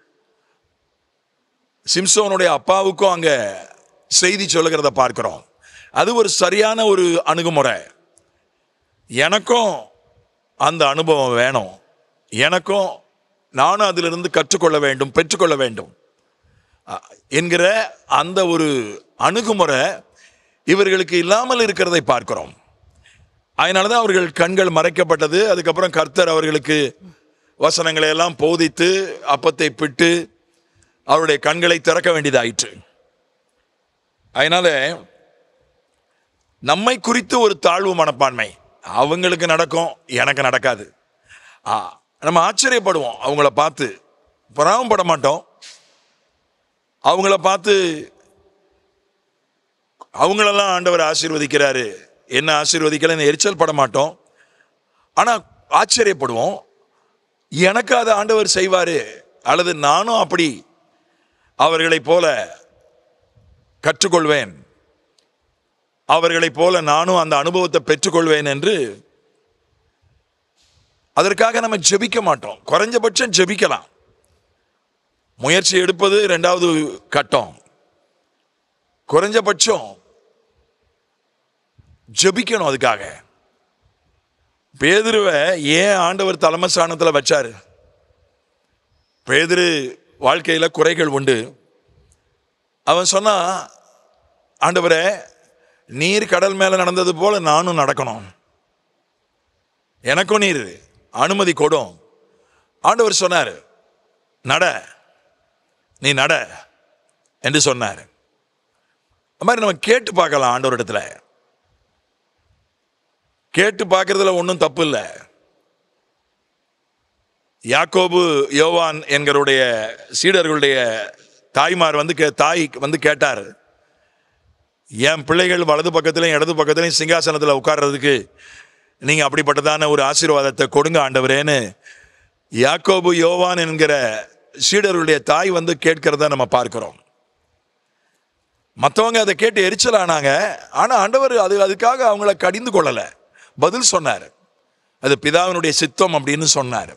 சிம்சோனுடைய அப்பாவுக்கும் அங்க செய்தி சொல்லுகிறத பார்க்கிறோம் அது ஒரு சரியான ஒரு அணுகுமுறை எனக்கும் அந்த அனுபவம் வேணும் எனக்கும் நானும் அதிலிருந்து கற்றுக்கொள்ள வேண்டும் பெற்றுக்கொள்ள வேண்டும் அ- என்கிற அந்த ஒரு அணுகுமுறை இவர்களுக்கு இல்லாமல் இருக்கிறதை பார்க்கிறோம் அதனால தான் அவர்கள் கண்கள் மறைக்கப்பட்டது அதுக்கப்புறம் கர்த்தர் அவர்களுக்கு வசனங்களை எல்லாம் போதித்து அப்பத்தை பிட்டு அவருடைய கண்களை திறக்க வேண்டியதாயிற்று அதனால நம்மை குறித்து ஒரு தாழ்வு மனப்பான்மை அவங்களுக்கு நடக்கும் எனக்கு நடக்காது ஆ, நம்ம ஆச்சரியப்படுவோம் அவங்கள பார்த்து பொறாமப்பட மாட்டோம் அவங்கள பார்த்து அவங்களெல்லாம் ஆண்டவர் ஆசீர்வதிக்கிறாரு என்ன ஆசீர்வதிக்கலன்னு எரிச்சல் பட மாட்டோம் ஆனா ஆச்சரியப்படுவோம் எனக்கு அதை ஆண்டவர் செய்வாரு அல்லது நானும் அப்படி அவர்களைப் போல கற்றுக்கொள்வேன் அவர்களைப் போல நானும் அந்த அனுபவத்தை பெற்றுக்கொள்வேன் என்று அதற்காக நம்ம ஜெபிக்க மாட்டோம் குறைஞ்சபட்சம் ஜெபிக்கலாம் முயற்சி எடுப்பது ரெண்டாவது கட்டம் குறைஞ்சபட்சம் ஜெபிக்கணும் அதுக்காக பேதுருவை ஏன் ஆண்டவர் தலைமை ஸ்தானத்தில் வச்சாரு பேதுரு வாழ்க்கையில குறைகள் உண்டு அவன் சொன்னா ஆண்டவரே நீர் கடல் மேல நடந்தது போல நானும் நடக்கணும் எனக்கும் நீர் அனுமதி கொடும் ஆண்டவர் சொன்னார் நட நீ நட என்று சொன்னார் அது மாதிரி நம்ம கேட்டு பார்க்கலாம் ஆண்டவரிடத்துல கேட்டு பார்க்கறதுல ஒன்றும் தப்பு இல்லை யாக்கோபு யோவான் என்கிறுடைய சீடர்களுடைய தாய்மார் வந்து கே தாய் வந்து கேட்டார் என் பிள்ளைகள் வலது பக்கத்துலையும் இடது பக்கத்துலையும் சிங்காசனத்தில் உட்கார்றதுக்கு நீங்கள் அப்படிப்பட்டதான ஒரு ஆசீர்வாதத்தை கொடுங்க ஆண்டவரேன்னு யாக்கோபு யோவான் என்கிற சீடர்களுடைய தாய் வந்து கேட்கிறத நம்ம பார்க்கிறோம் மற்றவங்க அதை கேட்டு எரிச்சலானாங்க ஆனால் ஆண்டவர் அது அதுக்காக அவங்கள கடிந்து கொள்ளலை பதில் சொன்னார் அது பிதாவினுடைய சித்தம் அப்படின்னு சொன்னார்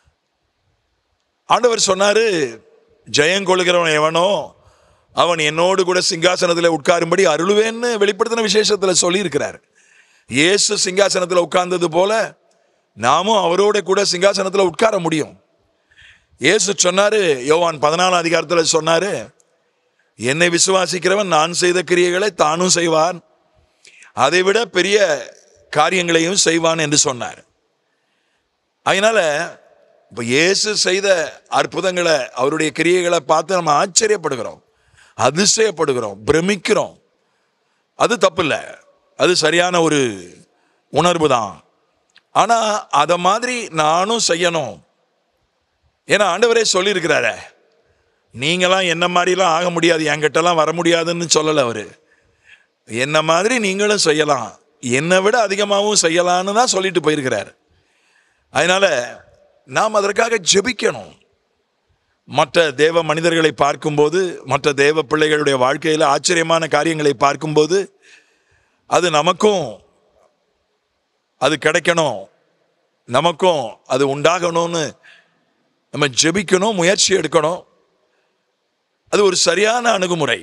ஆண்டவர் சொன்னாரு ஜெயம் கொள்கிறவன் எவனோ அவன் என்னோடு கூட சிங்காசனத்தில் உட்காரும்படி அருளுவேன்னு வெளிப்படுத்தின விசேஷத்தில் சொல்லியிருக்கிறார் இயேசு சிங்காசனத்தில் உட்கார்ந்தது போல நாமும் அவரோட கூட சிங்காசனத்தில் உட்கார முடியும் இயேசு சொன்னாரு யோவான் பதினாலாம் அதிகாரத்தில் சொன்னாரு என்னை விசுவாசிக்கிறவன் நான் செய்த கிரியைகளை தானும் செய்வான் அதை விட பெரிய காரியங்களையும் செய்வான் என்று சொன்னார் அதனால இப்போ இயேசு செய்த அற்புதங்களை அவருடைய கிரியைகளை பார்த்து நம்ம ஆச்சரியப்படுகிறோம் அதிசயப்படுகிறோம் பிரமிக்கிறோம் அது தப்பு இல்லை அது சரியான ஒரு உணர்வு தான் ஆனால் அதை மாதிரி நானும் செய்யணும் ஏன்னா ஆண்டவரே சொல்லியிருக்கிறாரே நீங்களாம் என்ன மாதிரிலாம் ஆக முடியாது என்கிட்டலாம் வர முடியாதுன்னு சொல்லலை அவரு என்ன மாதிரி நீங்களும் செய்யலாம் என்னை விட அதிகமாகவும் செய்யலான்னு தான் சொல்லிட்டு போயிருக்கிறார் அதனால நாம் அதற்காக ஜெபிக்கணும் மற்ற தேவ மனிதர்களை பார்க்கும்போது மற்ற தேவ பிள்ளைகளுடைய வாழ்க்கையில் ஆச்சரியமான காரியங்களை பார்க்கும்போது அது நமக்கும் அது கிடைக்கணும் நமக்கும் அது உண்டாகணும்னு நம்ம ஜெபிக்கணும் முயற்சி எடுக்கணும் அது ஒரு சரியான அணுகுமுறை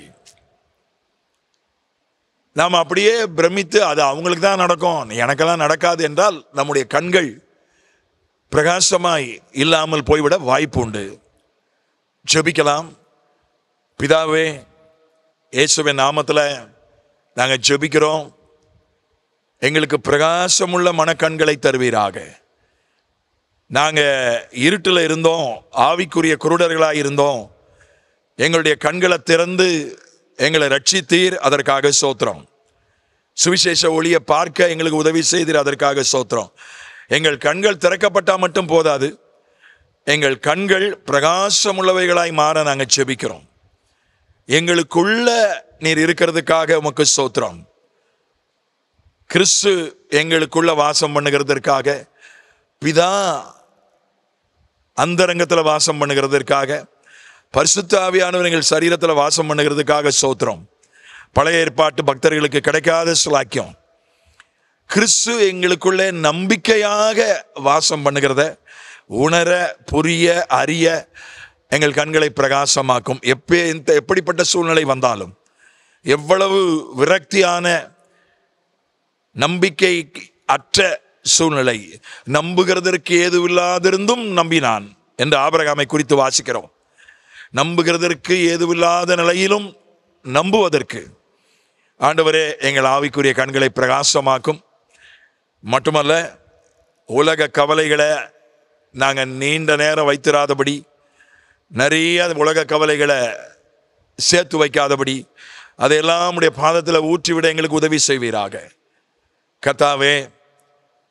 நாம் அப்படியே பிரமித்து அது அவங்களுக்கு தான் நடக்கும் எனக்கெல்லாம் நடக்காது என்றால் நம்முடைய கண்கள் பிரகாசமாய் இல்லாமல் போய்விட வாய்ப்பு உண்டு ஜெபிக்கலாம் பிதாவே இயேசுவின் நாமத்தில் நாங்கள் ஜெபிக்கிறோம் எங்களுக்கு பிரகாசமுள்ள மனக்கண்களை தருவீராக நாங்கள் இருட்டில் இருந்தோம் ஆவிக்குரிய குருடர்களாக இருந்தோம் எங்களுடைய கண்களை திறந்து எங்களை ரட்சித்தீர் அதற்காக சோத்திரம் சுவிசேஷ ஒளியை பார்க்க எங்களுக்கு உதவி செய்தீர் அதற்காக சோத்திரம் எங்கள் கண்கள் திறக்கப்பட்டால் மட்டும் போதாது எங்கள் கண்கள் பிரகாசமுள்ளவைகளாய் மாற நாங்கள் செபிக்கிறோம் எங்களுக்குள்ள நீர் இருக்கிறதுக்காக உமக்கு சோத்திரம் கிறிஸ்து எங்களுக்குள்ள வாசம் பண்ணுகிறதற்காக பிதா அந்தரங்கத்தில் வாசம் பண்ணுகிறதற்காக பரிசுத்த ஆவியானவர் எங்கள் சரீரத்தில் வாசம் பண்ணுகிறதுக்காக சோத்திரம் பழைய ஏற்பாட்டு பக்தர்களுக்கு கிடைக்காத சுலாக்கியம் கிறிஸ்து எங்களுக்குள்ளே நம்பிக்கையாக வாசம் பண்ணுகிறத உணர புரிய அறிய எங்கள் கண்களை பிரகாசமாக்கும் எப்பே இந்த எப்படிப்பட்ட சூழ்நிலை வந்தாலும் எவ்வளவு விரக்தியான நம்பிக்கை அற்ற சூழ்நிலை நம்புகிறதற்கு ஏதுவில்லாதிருந்தும் நம்பினான் என்று ஆபரகாமை குறித்து வாசிக்கிறோம் நம்புகிறதற்கு ஏதுவில்லாத நிலையிலும் நம்புவதற்கு ஆண்டவரே எங்கள் ஆவிக்குரிய கண்களை பிரகாசமாக்கும் மட்டுமல்ல உலக கவலைகளை நாங்கள் நீண்ட நேரம் வைத்திராதபடி நிறைய உலக கவலைகளை சேர்த்து வைக்காதபடி அதையெல்லாம் உடைய பாதத்தில் ஊற்றிவிட எங்களுக்கு உதவி செய்வீராக கர்த்தாவே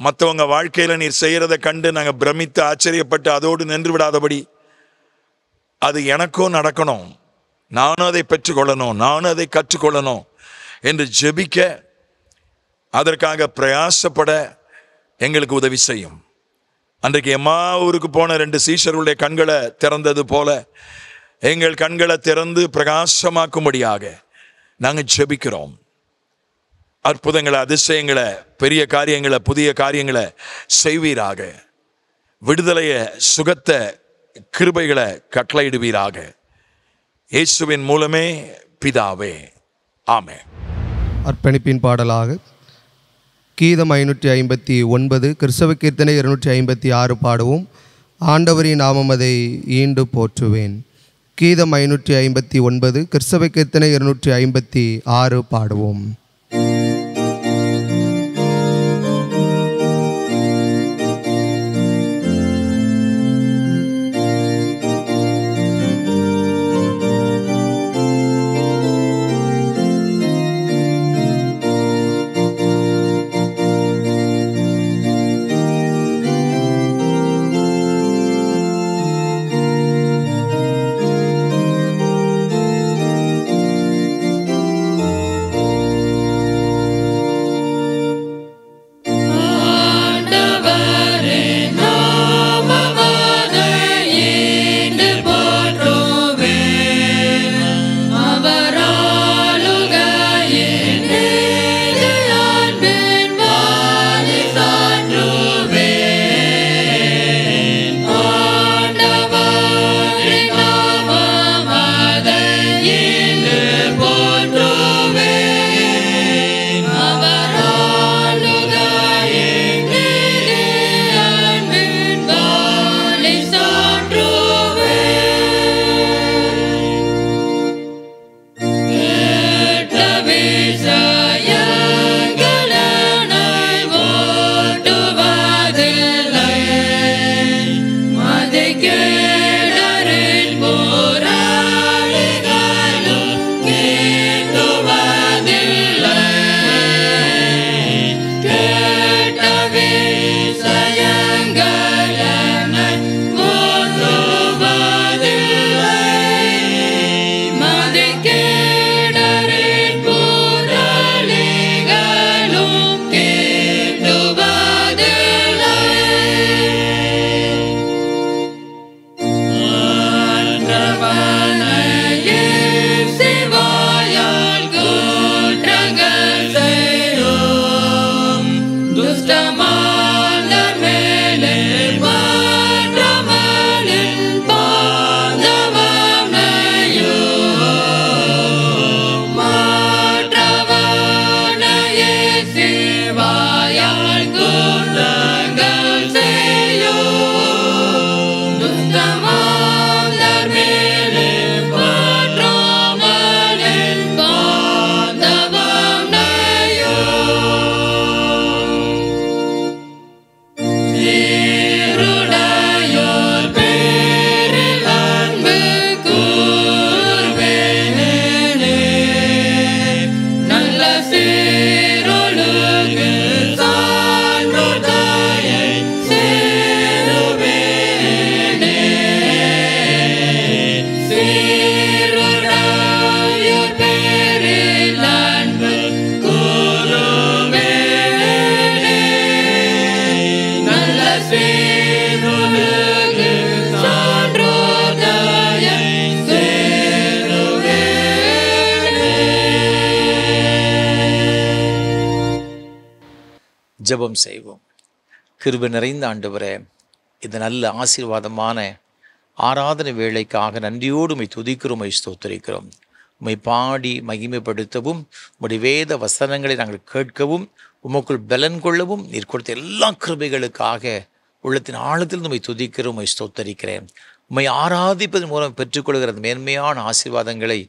மற்றவங்க வாழ்க்கையில் நீர் செய்கிறத கண்டு நாங்கள் பிரமித்து ஆச்சரியப்பட்டு அதோடு நின்று விடாதபடி அது எனக்கும் நடக்கணும் நானும் அதை பெற்றுக்கொள்ளணும் நானும் அதை கற்றுக்கொள்ளணும் என்று ஜெபிக்க அதற்காக பிரயாசப்பட எங்களுக்கு உதவி செய்யும் அன்றைக்கு எம்மா ஊருக்கு போன ரெண்டு சீஷர்களுடைய கண்களை திறந்தது போல எங்கள் கண்களை திறந்து பிரகாசமாக்கும்படியாக நாங்கள் ஜெபிக்கிறோம் அற்புதங்களை அதிசயங்களை பெரிய காரியங்களை புதிய காரியங்களை செய்வீராக விடுதலைய சுகத்தை கிருபைகளை கட்டளையிடுவீராக இயேசுவின் மூலமே பிதாவே ஆமே அர்ப்பணிப்பின் பாடலாக கீதம் ஐநூற்றி ஐம்பத்தி ஒன்பது கிறிஸ்தவ கீர்த்தனை இருநூற்றி ஐம்பத்தி ஆறு பாடுவோம் ஆண்டவரின் நாமம் அதை ஈண்டு போற்றுவேன் கீதம் ஐநூற்றி ஐம்பத்தி ஒன்பது கிறிஸ்தவ கீர்த்தனை இருநூற்றி ஐம்பத்தி ஆறு பாடுவோம் ஜெபம் செய்வோம் கிருபை நிறைந்த ஆண்டவரே இந்த நல்ல ஆசீர்வாதமான ஆராதனை வேலைக்காக நன்றியோடு உம்மை துதிக்கிறோம் உம்மை ஸ்தோத்தரிக்கிறோம் உம்மை பாடி மகிமைப்படுத்தவும் உம்முடைய வேத வசனங்களை நாங்கள் கேட்கவும் உமக்குள் பலன் கொள்ளவும் நீர் கொடுத்த எல்லா கிருபைகளுக்காக உள்ளத்தின் ஆழத்தில் உம்மை துதிக்கிறோம் உம்மை ஸ்தோத்தரிக்கிறேன் உம்மை ஆராதிப்பதன் மூலம் பெற்றுக்கொள்கிற அந்த மேன்மையான ஆசீர்வாதங்களை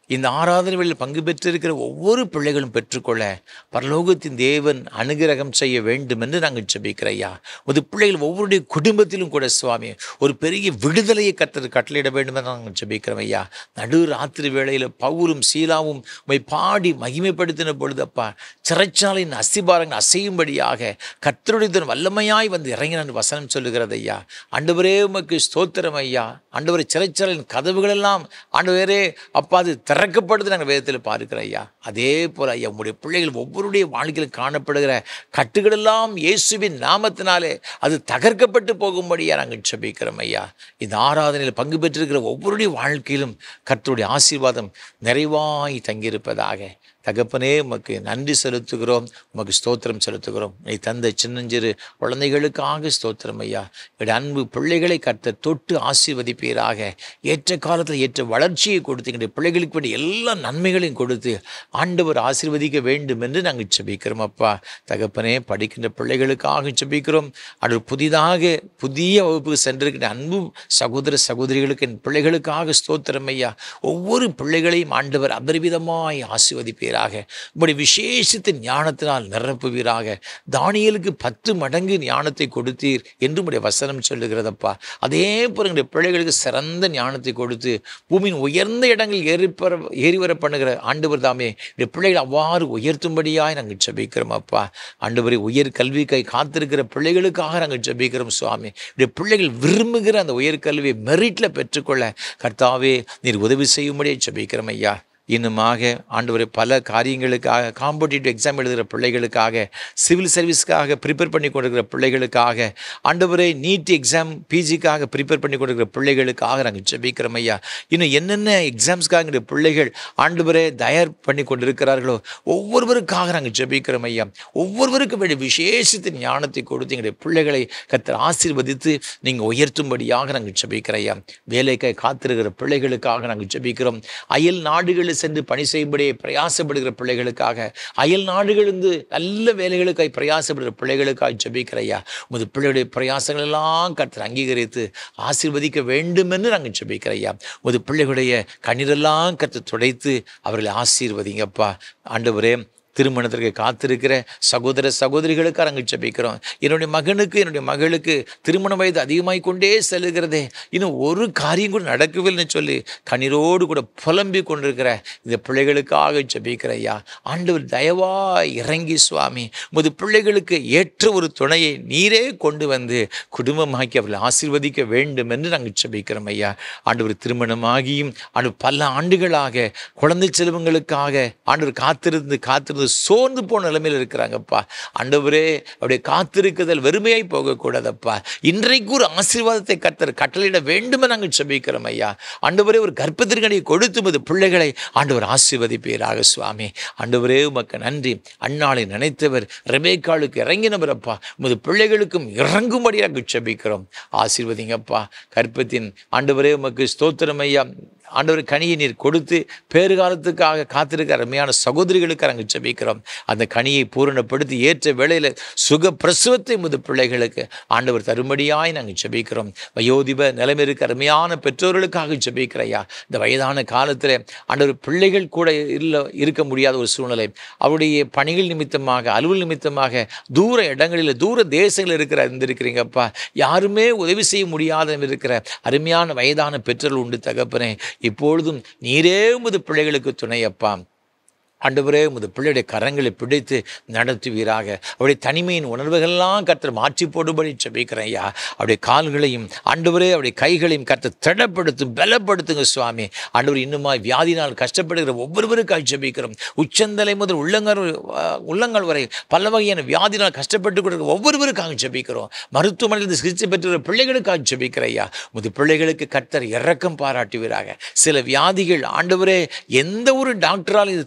இந்த ஆராதனை வேளையில் பங்கு பெற்றிருக்கிற ஒவ்வொரு பிள்ளைகளும் பெற்றுக்கொள்ள பரலோகத்தின் தேவன் அனுகிரகம் செய்ய வேண்டும் என்று நாங்கள் ஜெபிக்கிறோம் ஐயா ஒரு பிள்ளைகள் ஒவ்வொருடைய குடும்பத்திலும் கூட சுவாமி ஒரு பெரிய விடுதலையை கத்தர் கட்டளையிட வேண்டும் என்று நாங்கள் ஜெபிக்கிறோம் ஐயா நடு ராத்திரி வேளையில் பவுலும் சீலாவும் உம்மை பாடி மகிமைப்படுத்தின பொழுதப்பா சிறைச்சாலையின் அஸ்திபாரங்கள் அசையும்படியாக கர்த்தருடைய தினம் வல்லமையாய் வந்து இறங்கின வசனம் சொல்லுகிறது ஐயா ஆண்டவரே உமக்கு ஸ்தோத்திரம் ஐயா ஆண்டவரே சிறைச்சாலையின் கதவுகளெல்லாம் ஆண்டவரே அப்பா அது திறக்கப்படுது நாங்கள் வேதத்தில் பார்க்கிறோம் ஐயா அதே போல் ஐயா உங்களுடைய பிள்ளைகள் ஒவ்வொருடைய வாழ்க்கையில் காணப்படுகிற கட்டுகளெல்லாம் இயேசுவின் நாமத்தினாலே அது தகர்க்கப்பட்டு போகும்படியா நாங்கள் ஜெபிக்கிறோம் ஐயா இந்த ஆராதனையில் பங்கு பெற்றிருக்கிற ஒவ்வொருடைய வாழ்க்கையிலும் கர்த்தருடைய ஆசீர்வாதம் நிறைவாய் தங்கியிருப்பதாக தகப்பனே உமக்கு நன்றி செலுத்துகிறோம் உமக்கு ஸ்தோத்திரம் செலுத்துகிறோம் நீ தந்த சின்னஞ்சிறு குழந்தைகளுக்காக ஸ்தோத்திரம் ஐயா என்னுடைய அன்பு பிள்ளைகளை கர்த்தர் தொட்டு ஆசீர்வதிப்பீராக ஏற்ற காலத்தில் ஏற்ற வளர்ச்சியை கொடுத்து எங்களுடைய பிள்ளைகளுக்கு வேண்டிய எல்லா நன்மைகளையும் கொடுத்து ஆண்டவர் ஆசீர்வதிக்க வேண்டும் என்று நாங்கள் ஜெபிக்கிறோம் அப்பா தகப்பனே படிக்கின்ற பிள்ளைகளுக்காக ஜெபிக்கிறோம் அது புதிதாக புதிய வகுப்புக்கு சென்றிருக்கிற அன்பு சகோதர சகோதரிகளுக்கு என் பிள்ளைகளுக்காக ஸ்தோத்திரம் ஐயா ஒவ்வொரு பிள்ளைகளையும் ஆண்டவர் அபரிவிதமாய் ஆசீர்வதிப்பீராக உங்களுடைய விசேஷத்தின் ஞானத்தினால் நிரப்புவீராக தானியலுக்கு பத்து மடங்கு ஞானத்தை கொடுத்தீர் என்று உடைய வசனம் சொல்லுகிறதப்பா அதே போல எங்களுடைய பிள்ளைகளுக்கு சிறந்த ஞானத்தை கொடுத்து பூமியின் உயர்ந்த இடங்கள் ஏறிப்பற ஏறி வர பண்ணுகிற ஆண்டவர் தாமே இந்த பிள்ளைகள் அவ்வாறு உயர்த்தும்படியாய் நாங்கள் ஜெபிக்கிறோம் அப்பா ஆண்டவரை உயர் கல்விக்காய் காத்திருக்கிற பிள்ளைகளுக்காக நாங்கள் ஜெபிக்கிறோம் சுவாமி இந்த பிள்ளைகள் விரும்புகிற அந்த உயர்கல்வியை மெரிட்டில் பெற்றுக்கொள்ள கர்த்தாவே நீர் உதவி செய்யும்படியே ஜெபிக்கிறோம் ஐயா இன்னுமாக ஆண்டவரை பல காரியங்களுக்காக காம்படிட்டிவ் எக்ஸாம் எழுதுகிற பிள்ளைகளுக்காக சிவில் சர்வீஸ்க்காக ப்ரிப்பேர் பண்ணி கொண்டிருக்கிற பிள்ளைகளுக்காக ஆண்டவரை நீட் எக்ஸாம் பிஜிக்காக ப்ரிப்பேர் பண்ணி கொண்டிருக்கிற பிள்ளைகளுக்காக நாங்கள் ஜெபிக்கிறோம் ஐயா இன்னும் என்னென்ன எக்ஸாம்ஸ்க்காக எங்களுடைய பிள்ளைகள் ஆண்டவரை தயார் பண்ணி கொண்டிருக்கிறார்களோ ஒவ்வொருவருக்காக நாங்கள் ஜெபிக்கிறோம் ஐயா ஒவ்வொருவருக்கும் வேண்டிய விசேஷத்தின் ஞானத்தை கொடுத்து எங்களுடைய பிள்ளைகளை கத்தர் ஆசீர்வதித்து நீங்கள் உயர்த்தும்படியாக நாங்கள் ஜெபிக்கிறோம் ஐயா வேலைக்காய் காத்திருக்கிற பிள்ளைகளுக்காக நாங்கள் ஜெபிக்கிறோம் அயல் நாடுகளில் சென்று பணி செய்யும்படி பிரயாசப்படுகிற பிள்ளைகளுக்காக அயல் நாடுகளிலிருந்து நல்ல வேலைகளுக்காய் பிரயாசப்படுகிற பிள்ளைகளுக்காக ஜெபிக்கிறையா உமது பிள்ளைகளுடைய பிரயாசங்கள் எல்லாம் கர்த்தர் அங்கீகரித்து ஆசீர்வதிக்க வேண்டும் என்று நாங்கள் ஜெபிக்கிறையா உமது பிள்ளைகளுடைய கண்ணீரெல்லாம் கர்த்தர் துடைத்து அவர்களை ஆசீர்வதிங்கப்பா ஆண்டவரே திருமணத்திற்கு காத்திருக்கிற சகோதர சகோதரிகளுக்கு நாங்கள் ஜெபிக்கிறோம் என்னுடைய மகனுக்கு என்னுடைய மகளுக்கு திருமண வயது அதிகமாகிக் கொண்டே செல்லுகிறதே இன்னும் ஒரு காரியம் கூட நடக்கவில்லைன்னு சொல்லி கண்ணீரோடு கூட புலம்பி கொண்டிருக்கிற இந்த பிள்ளைகளுக்காக ஜெபிக்கிற ஐயா ஆண்டவர் தயவா இறங்கி சுவாமி உமது பிள்ளைகளுக்கு ஏற்ற ஒரு துணையை நீரே கொண்டு வந்து குடும்பமாக்கி அவர்களை ஆசீர்வதிக்க வேண்டும் என்று நாங்கள் ஜெபிக்கிறோம் ஐயா ஆண்டவர் திருமணமாகியும் ஆண்டு பல ஆண்டுகளாக குழந்தை செல்வங்களுக்காக ஆண்டவர் காத்திருந்து காத்திருந்து சோர்ந்து போன நிலைமையில் இருக்கிறாங்கப்பா ஆண்டவரே அப்படியே காத்திருக்குதல் வெறுமையாய் போகக்கூடாதப்பா இன்றைக்கு ஒரு ஆசீர்வாதத்தை கத்தர் கட்டளையிட வேண்டுமே நாங்கள் செபிக்கிறோம் ஐயா ஆண்டவரே ஒரு கர்ப்பத்திற்கனியை கொடுத்து உமது பிள்ளைகளை ஆண்டவர் ஆசீர்வதிப்பீராக சுவாமி ஆண்டவரே உமக்கு நன்றி அன்னாளை நினைத்தவர் ரெபேக்காளுக்கு இறங்கினவர் அப்பா உமது பிள்ளைகளுக்கும் இறங்கும்படியாக செபிக்கிறோம் ஆசீர்வதிங்கப்பா கர்ப்பத்தின் ஆண்டவரே உமக்கு ஸ்தோத்திரம் ஐயா ஆண்டவர் கனியை நீர் கொடுத்து பேறுகாலத்துக்காக காத்திருக்க அருமையான சகோதரிகளுக்கு நாங்கள் ஜெபிக்கிறோம் அந்த கனியை பூரணப்படுத்தி ஏற்ற வேளையில் சுக பிரசவத்தை முது பிள்ளைகளுக்கு ஆண்டவர் தரும்படியாய் நாங்கள் ஜெபிக்கிறோம் வயோதிப நிலைமை இருக்க அருமையான பெற்றோர்களுக்காக ஜெபிக்கிறையா இந்த வயதான காலத்தில் ஆண்டவர் பிள்ளைகள் கூட இல்லை இருக்க முடியாத ஒரு சூழ்நிலை அவருடைய பணிகள் நிமித்தமாக அலுவல் நிமித்தமாக தூர இடங்களில் தூர தேசங்களில் இருக்கிற இருந்திருக்கிறீங்கப்பா யாருமே உதவி செய்ய முடியாத இருக்கிற அருமையான வயதான பெற்றோர்கள் உண்டு தகப்பனே இப்பொழுதும் நீரே உமது பிள்ளைகளுக்கு துணையப்பா ஆண்டவரே உமது பிள்ளையுடைய கரங்களை பிடித்து நடத்துவீராக அவருடைய தனிமையின் உணர்வுகள்லாம் கர்த்தர் மாற்றி போடும்படி ஜெபிக்கிறேன் ஐயா அவருடைய கால்களையும் ஆண்டவரே அவருடைய கைகளையும் கர்த்தர் திடப்படுத்தும் பலப்படுத்துங்க சுவாமி ஆண்டவர் இன்னுமாய் வியாதினால் கஷ்டப்படுகிற ஒவ்வொருவருக்காக ஜெபிக்கிறோம் உச்சந்தலை முதல் உள்ளங்கள் உள்ளங்கள் வரை பல வகையான வியாதினால் கஷ்டப்பட்டு கொடுக்கிற ஒவ்வொருவருக்காக ஜெபிக்கிறோம் மருத்துவமனையில் சிகிச்சை பெற்றுகிற பிள்ளைகளுக்காக ஜெபிக்கிறேன் ஐயா உமது பிள்ளைகளுக்கு கர்த்தர் இறக்கம் பாராட்டுவீராக சில வியாதிகள் ஆண்டவரே எந்த ஒரு டாக்டரால் இது தீர்க்க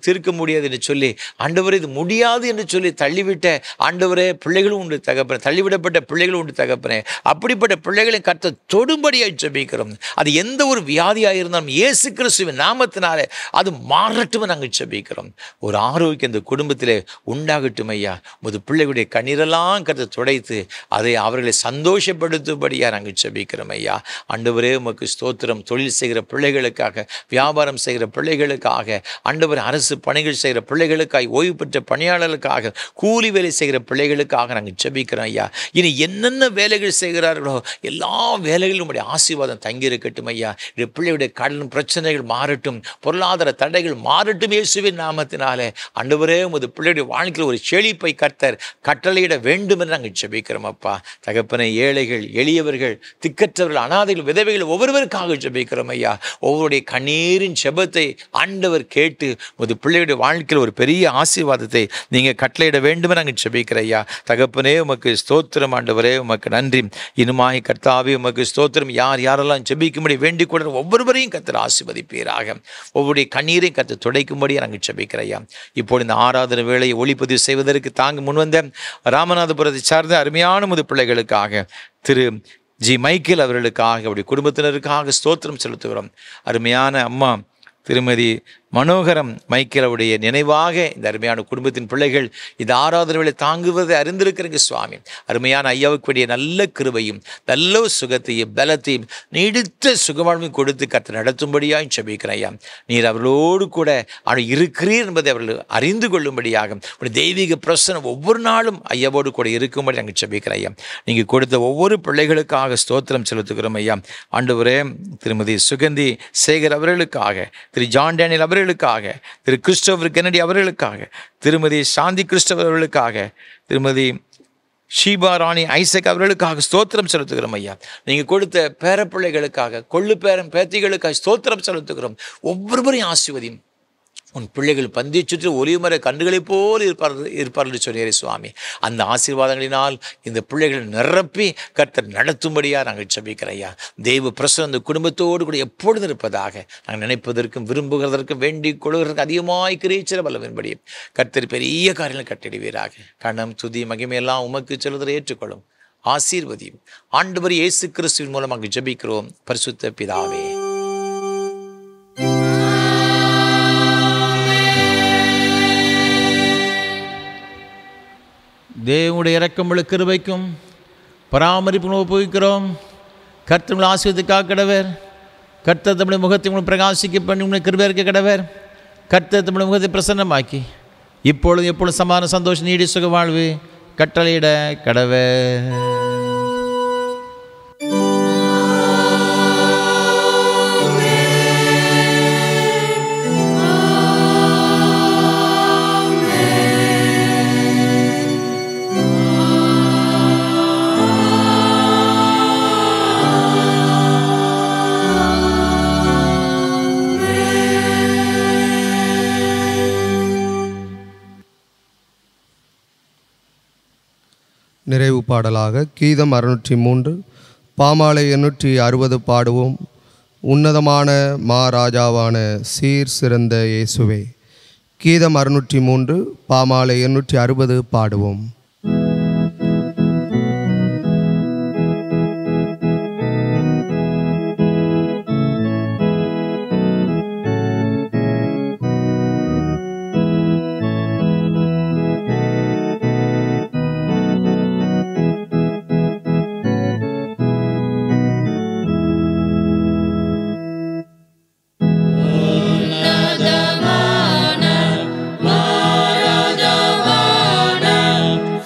முடியாது என்று சொல்லி ஆண்டவரே இது முடியாது என்று சொல்லி தள்ளிவிட்ட ஆண்டவரே பிள்ளைகளும் உண்டு தகப்பனே தள்ளிவிடப்பட்ட பிள்ளைகளும் உண்டு தகப்பனே அப்படிப்பட்ட பிள்ளைகளை கர்த்தர் தொடும்படியாக ஜெபிக்கிறோம் அது எந்த ஒரு வியாதியாக இருந்தாலும் இயேசு கிறிஸ்துவின் நாமத்தினாலே அது மாறட்டும் நாங்கள் ஜெபிக்கிறோம் ஒரு ஆரோக்கியம் இந்த குடும்பத்திலே உண்டாகட்டும் ஐயா முது பிள்ளைகளுடைய கண்ணீரெல்லாம் கருத்து துடைத்து அதை அவர்களை சந்தோஷப்படுத்தும்படியாக நாங்கள் ஜெபிக்கிறோம் ஐயா ஆண்டவரே உமக்கு ஸ்தோத்திரம் தொழில் செய்கிற பிள்ளைகளுக்காக வியாபாரம் செய்கிற பிள்ளைகளுக்காக ஆண்டவர் அரசு பணிகள் செய்கிற பிள்ளைகளுக்காக ஓய்வு பெற்ற பணியாளர்களுக்காக கூலி வேலை செய்கிற பிள்ளைகளுக்காக நாங்கள் ஜெபிக்கிறோம் ஐயா இனி என்னென்ன வேலைகள் செய்கிறார்களோ எல்லா வேலைகளிலும் உடைய ஆசீர்வாதம் தங்கி இருக்கட்டும் ஐயா இது பிள்ளையுடைய கடன் பிரச்சனைகள் மாறட்டும் பொருளாதார தடைகள் மாறட்டும் இயேசுவின் நாமத்தினாலே ஆண்டவரே உமது பிள்ளையுடைய வாழ்க்கையில் ஒரு செழிப்பை கர்த்தர் கட்டளையிட வேண்டும் என்று நாங்கள் ஜெபிக்கிறோம் அப்பா தகப்பனை ஏழைகள் எளியவர்கள் திக்கற்றவர்கள் அனாதைகள் விதவைகள் ஒவ்வொருவருக்காக ஜெபிக்கிறோம் ஐயா ஒவ்வொருடைய கண்ணீரின் செபத்தை ஆண்டவர் கேட்டு உமது பிள்ளையுடைய வாழ்க்கையில் ஒரு பெரிய ஆசீர்வாதத்தை நீங்கள் கட்டளையிட வேண்டும் என்று நாங்கள் ஜெபிக்கிற ஐயா தகப்பனே உமக்கு ஸ்தோத்திரம் ஆண்டவரே உமக்கு நன்றி இனுமாய் கர்த்தாவே உமக்கு ஸ்தோத்திரம் யார் யாரெல்லாம் ஜெபிக்கும்படி வேண்டிக் கொள்கிற ஒவ்வொருவரையும் கர்த்தர் ஆசீர்வதிப்பீராக ஒவ்வொருடைய கண்ணீரையும் கர்த்தர் துடைக்கும்படி நாங்கள் ஜெபிக்கிற ஐயா இப்போ இந்த ஆராதனை வேலையை ஒளிப்பதிவு செய்வதற்கு தாங்க முன்வந்த ராமநாதபுரத்தை சார்ந்த அருமையான முது பிள்ளைகளுக்காக திரு ஜி மைக்கேல் அவர்களுக்காக அவருடைய குடும்பத்தினருக்காக ஸ்தோத்திரம் செலுத்துகிறோம் அருமையான அம்மா திருமதி மனோகரம் மைக்கேலவுடைய நினைவாக இந்த அருமையான குடும்பத்தின் பிள்ளைகள் இந்த ஆராதனைகளை தாங்குவதை அறிந்திருக்கிறீங்க சுவாமி அருமையான ஐயாவுக்கு வேண்டிய நல்ல கிருபையும் நல்ல சுகத்தையும் பலத்தையும் நீடித்த சுகவாழ்வையும் கொடுத்து கற்று நடத்தும்படியாக செபிக்கிறேன் ஐயா நீர் அவர்களோடு கூட அவர் இருக்கிறீர் என்பதை அவர்கள் அறிந்து கொள்ளும்படியாக ஒரு தெய்வீக பிரசனம் ஒவ்வொரு நாளும் ஐயாவோடு கூட இருக்கும்படி நாங்கள் செபிக்கிறேன் ஐயா நீங்கள் கொடுத்த ஒவ்வொரு பிள்ளைகளுக்காக ஸ்தோத்திரம் செலுத்துகிறோம் ஐயா ஆண்டவரே திருமதி சுகந்தி சேகர் அவர்களுக்காக திரு ஜான் டேனியல் அவர்களுக்காக திரு கிறிஸ்டோபர் கென்னடி அவர்களுக்காக திருமதி சாந்தி கிறிஸ்டோபர் அவர்களுக்காக திருமதி ஷீபா ராணி ஐசக் அவர்களுக்காக ஸ்தோத்திரம் செலுத்துகிறோம் ஐயா நீங்கள் கொடுத்த பேரப்பிள்ளைகளுக்காக கொள்ளு பேரன் பேத்திகளுக்காக ஸ்தோத்திரம் செலுத்துகிறோம் ஒவ்வொருவரையும் ஆசிர்வதியும் உன் பிள்ளைகள் பந்தி சுற்றி ஒளிமர கன்றுகளைப் போல் இருப்பார்கள் இருப்பார்கள் சொன்னீரே சுவாமி அந்த ஆசீர்வாதங்களினால் இந்த பிள்ளைகளை நிரப்பி கர்த்தர் நடத்தும்படியாக நாங்கள் ஜெபிக்கிறோம் ஐயா தெய்வ பிரசனம் அந்த குடும்பத்தோடு கூட எப்பொழுதும் இருப்பதாக நாங்கள் நினைப்பதற்கும் விரும்புகிறதற்கும் வேண்டிக் கொள்வதற்கும் அதிகமாய் கிரீச்சர வல்லவின்படி கர்த்தர் பெரிய காரியங்களை கட்டிடுவீராக கணம் துதி மகிமையெல்லாம் உமக்கு செல்வதை ஏற்றுக்கொள்ளும் ஆசீர்வதியும் ஆண்டவர் இயேசு கிறிஸ்துவின் மூலமாக ஜெபிக்கிறோம் பரிசுத்த பிதாவே தேவனுடைய இறக்கமுள்ள கிருபைக்கும் பராமரிப்பும் ஒப்புவிக்கிறோம் கர்த்தங்களை ஆசிரியத்துக்காக கடவர் கர்த்தர் தமிழ் முகத்தை உங்களுக்கு பிரகாசிக்க பண்ணி உங்களை கிருபை இருக்க கடவர் கர்த்தர் தமிழ் முகத்தை பிரசன்னமாக்கி இப்பொழுது எப்பொழுது சமாதான சந்தோஷம் நீடி சுக வாழ்வு கட்டளையிட கடவர் நிறைவு பாடலாக கீதம் அறுநூற்றி மூன்று பாமாலை எண்ணூற்றி அறுபது பாடுவோம் உன்னதமான மா ராஜாவான சீர் சிறந்த இயேசுவே கீதம் அறுநூற்றி மூன்று பாமாலை எண்ணூற்றி அறுபது பாடுவோம் உன்னதமான மகாராஜாவான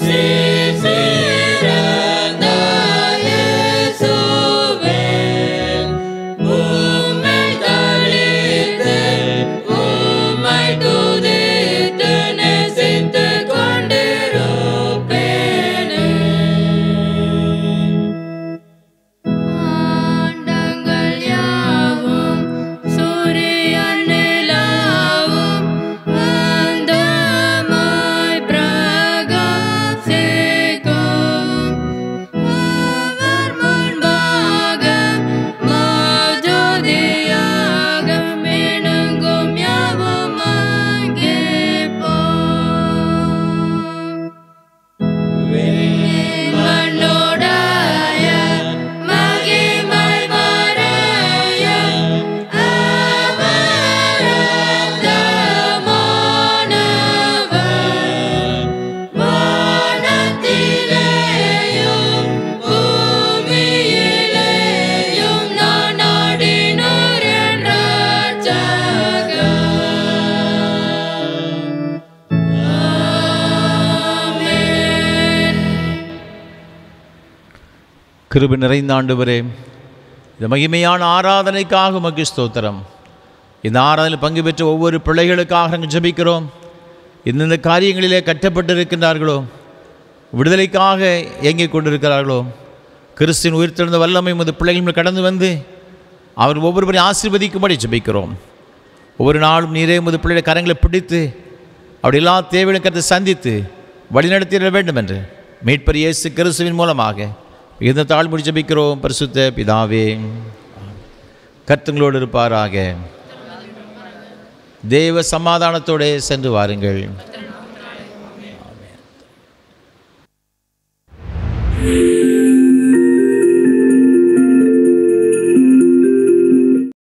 கிருபை நிறைந்த ஆண்டவரே இந்த மகிமையான ஆராதனைக்காக உமக்கு ஸ்தோத்திரம் இந்த ஆராதனையில் பங்கு பெற்ற ஒவ்வொரு பிள்ளைகளுக்காக நாங்கள் ஜெபிக்கிறோம் எந்தெந்த காரியங்களிலே கட்டப்பட்டிருக்கின்றார்களோ விடுதலைக்காக இயங்கிக் கொண்டிருக்கிறார்களோ கிறிஸ்தின் உயிர்த்தெழுந்த வல்லமை உமது பிள்ளைகள் மேல் கடந்து வந்து அவர் ஒவ்வொருவரையும் ஆசீர்வதிக்கும்படி ஜெபிக்கிறோம் ஒவ்வொரு நாளும் நீரே உமது பிள்ளைகளை கரங்களை பிடித்து அப்படி எல்லா தேவையும் கருத்தை சந்தித்து வழிநடத்திட வேண்டும் என்று மீட்பர் இயேசு கிறிஸ்துவின் மூலமாக மிகுந்த தாழ்மொழி ஜெபிக்கிறோம் பரிசுத்த பிதாவே கர்த்தங்களோடு இருப்பாராக தேவ சமாதானத்தோடே சென்று வாருங்கள் ஆமென்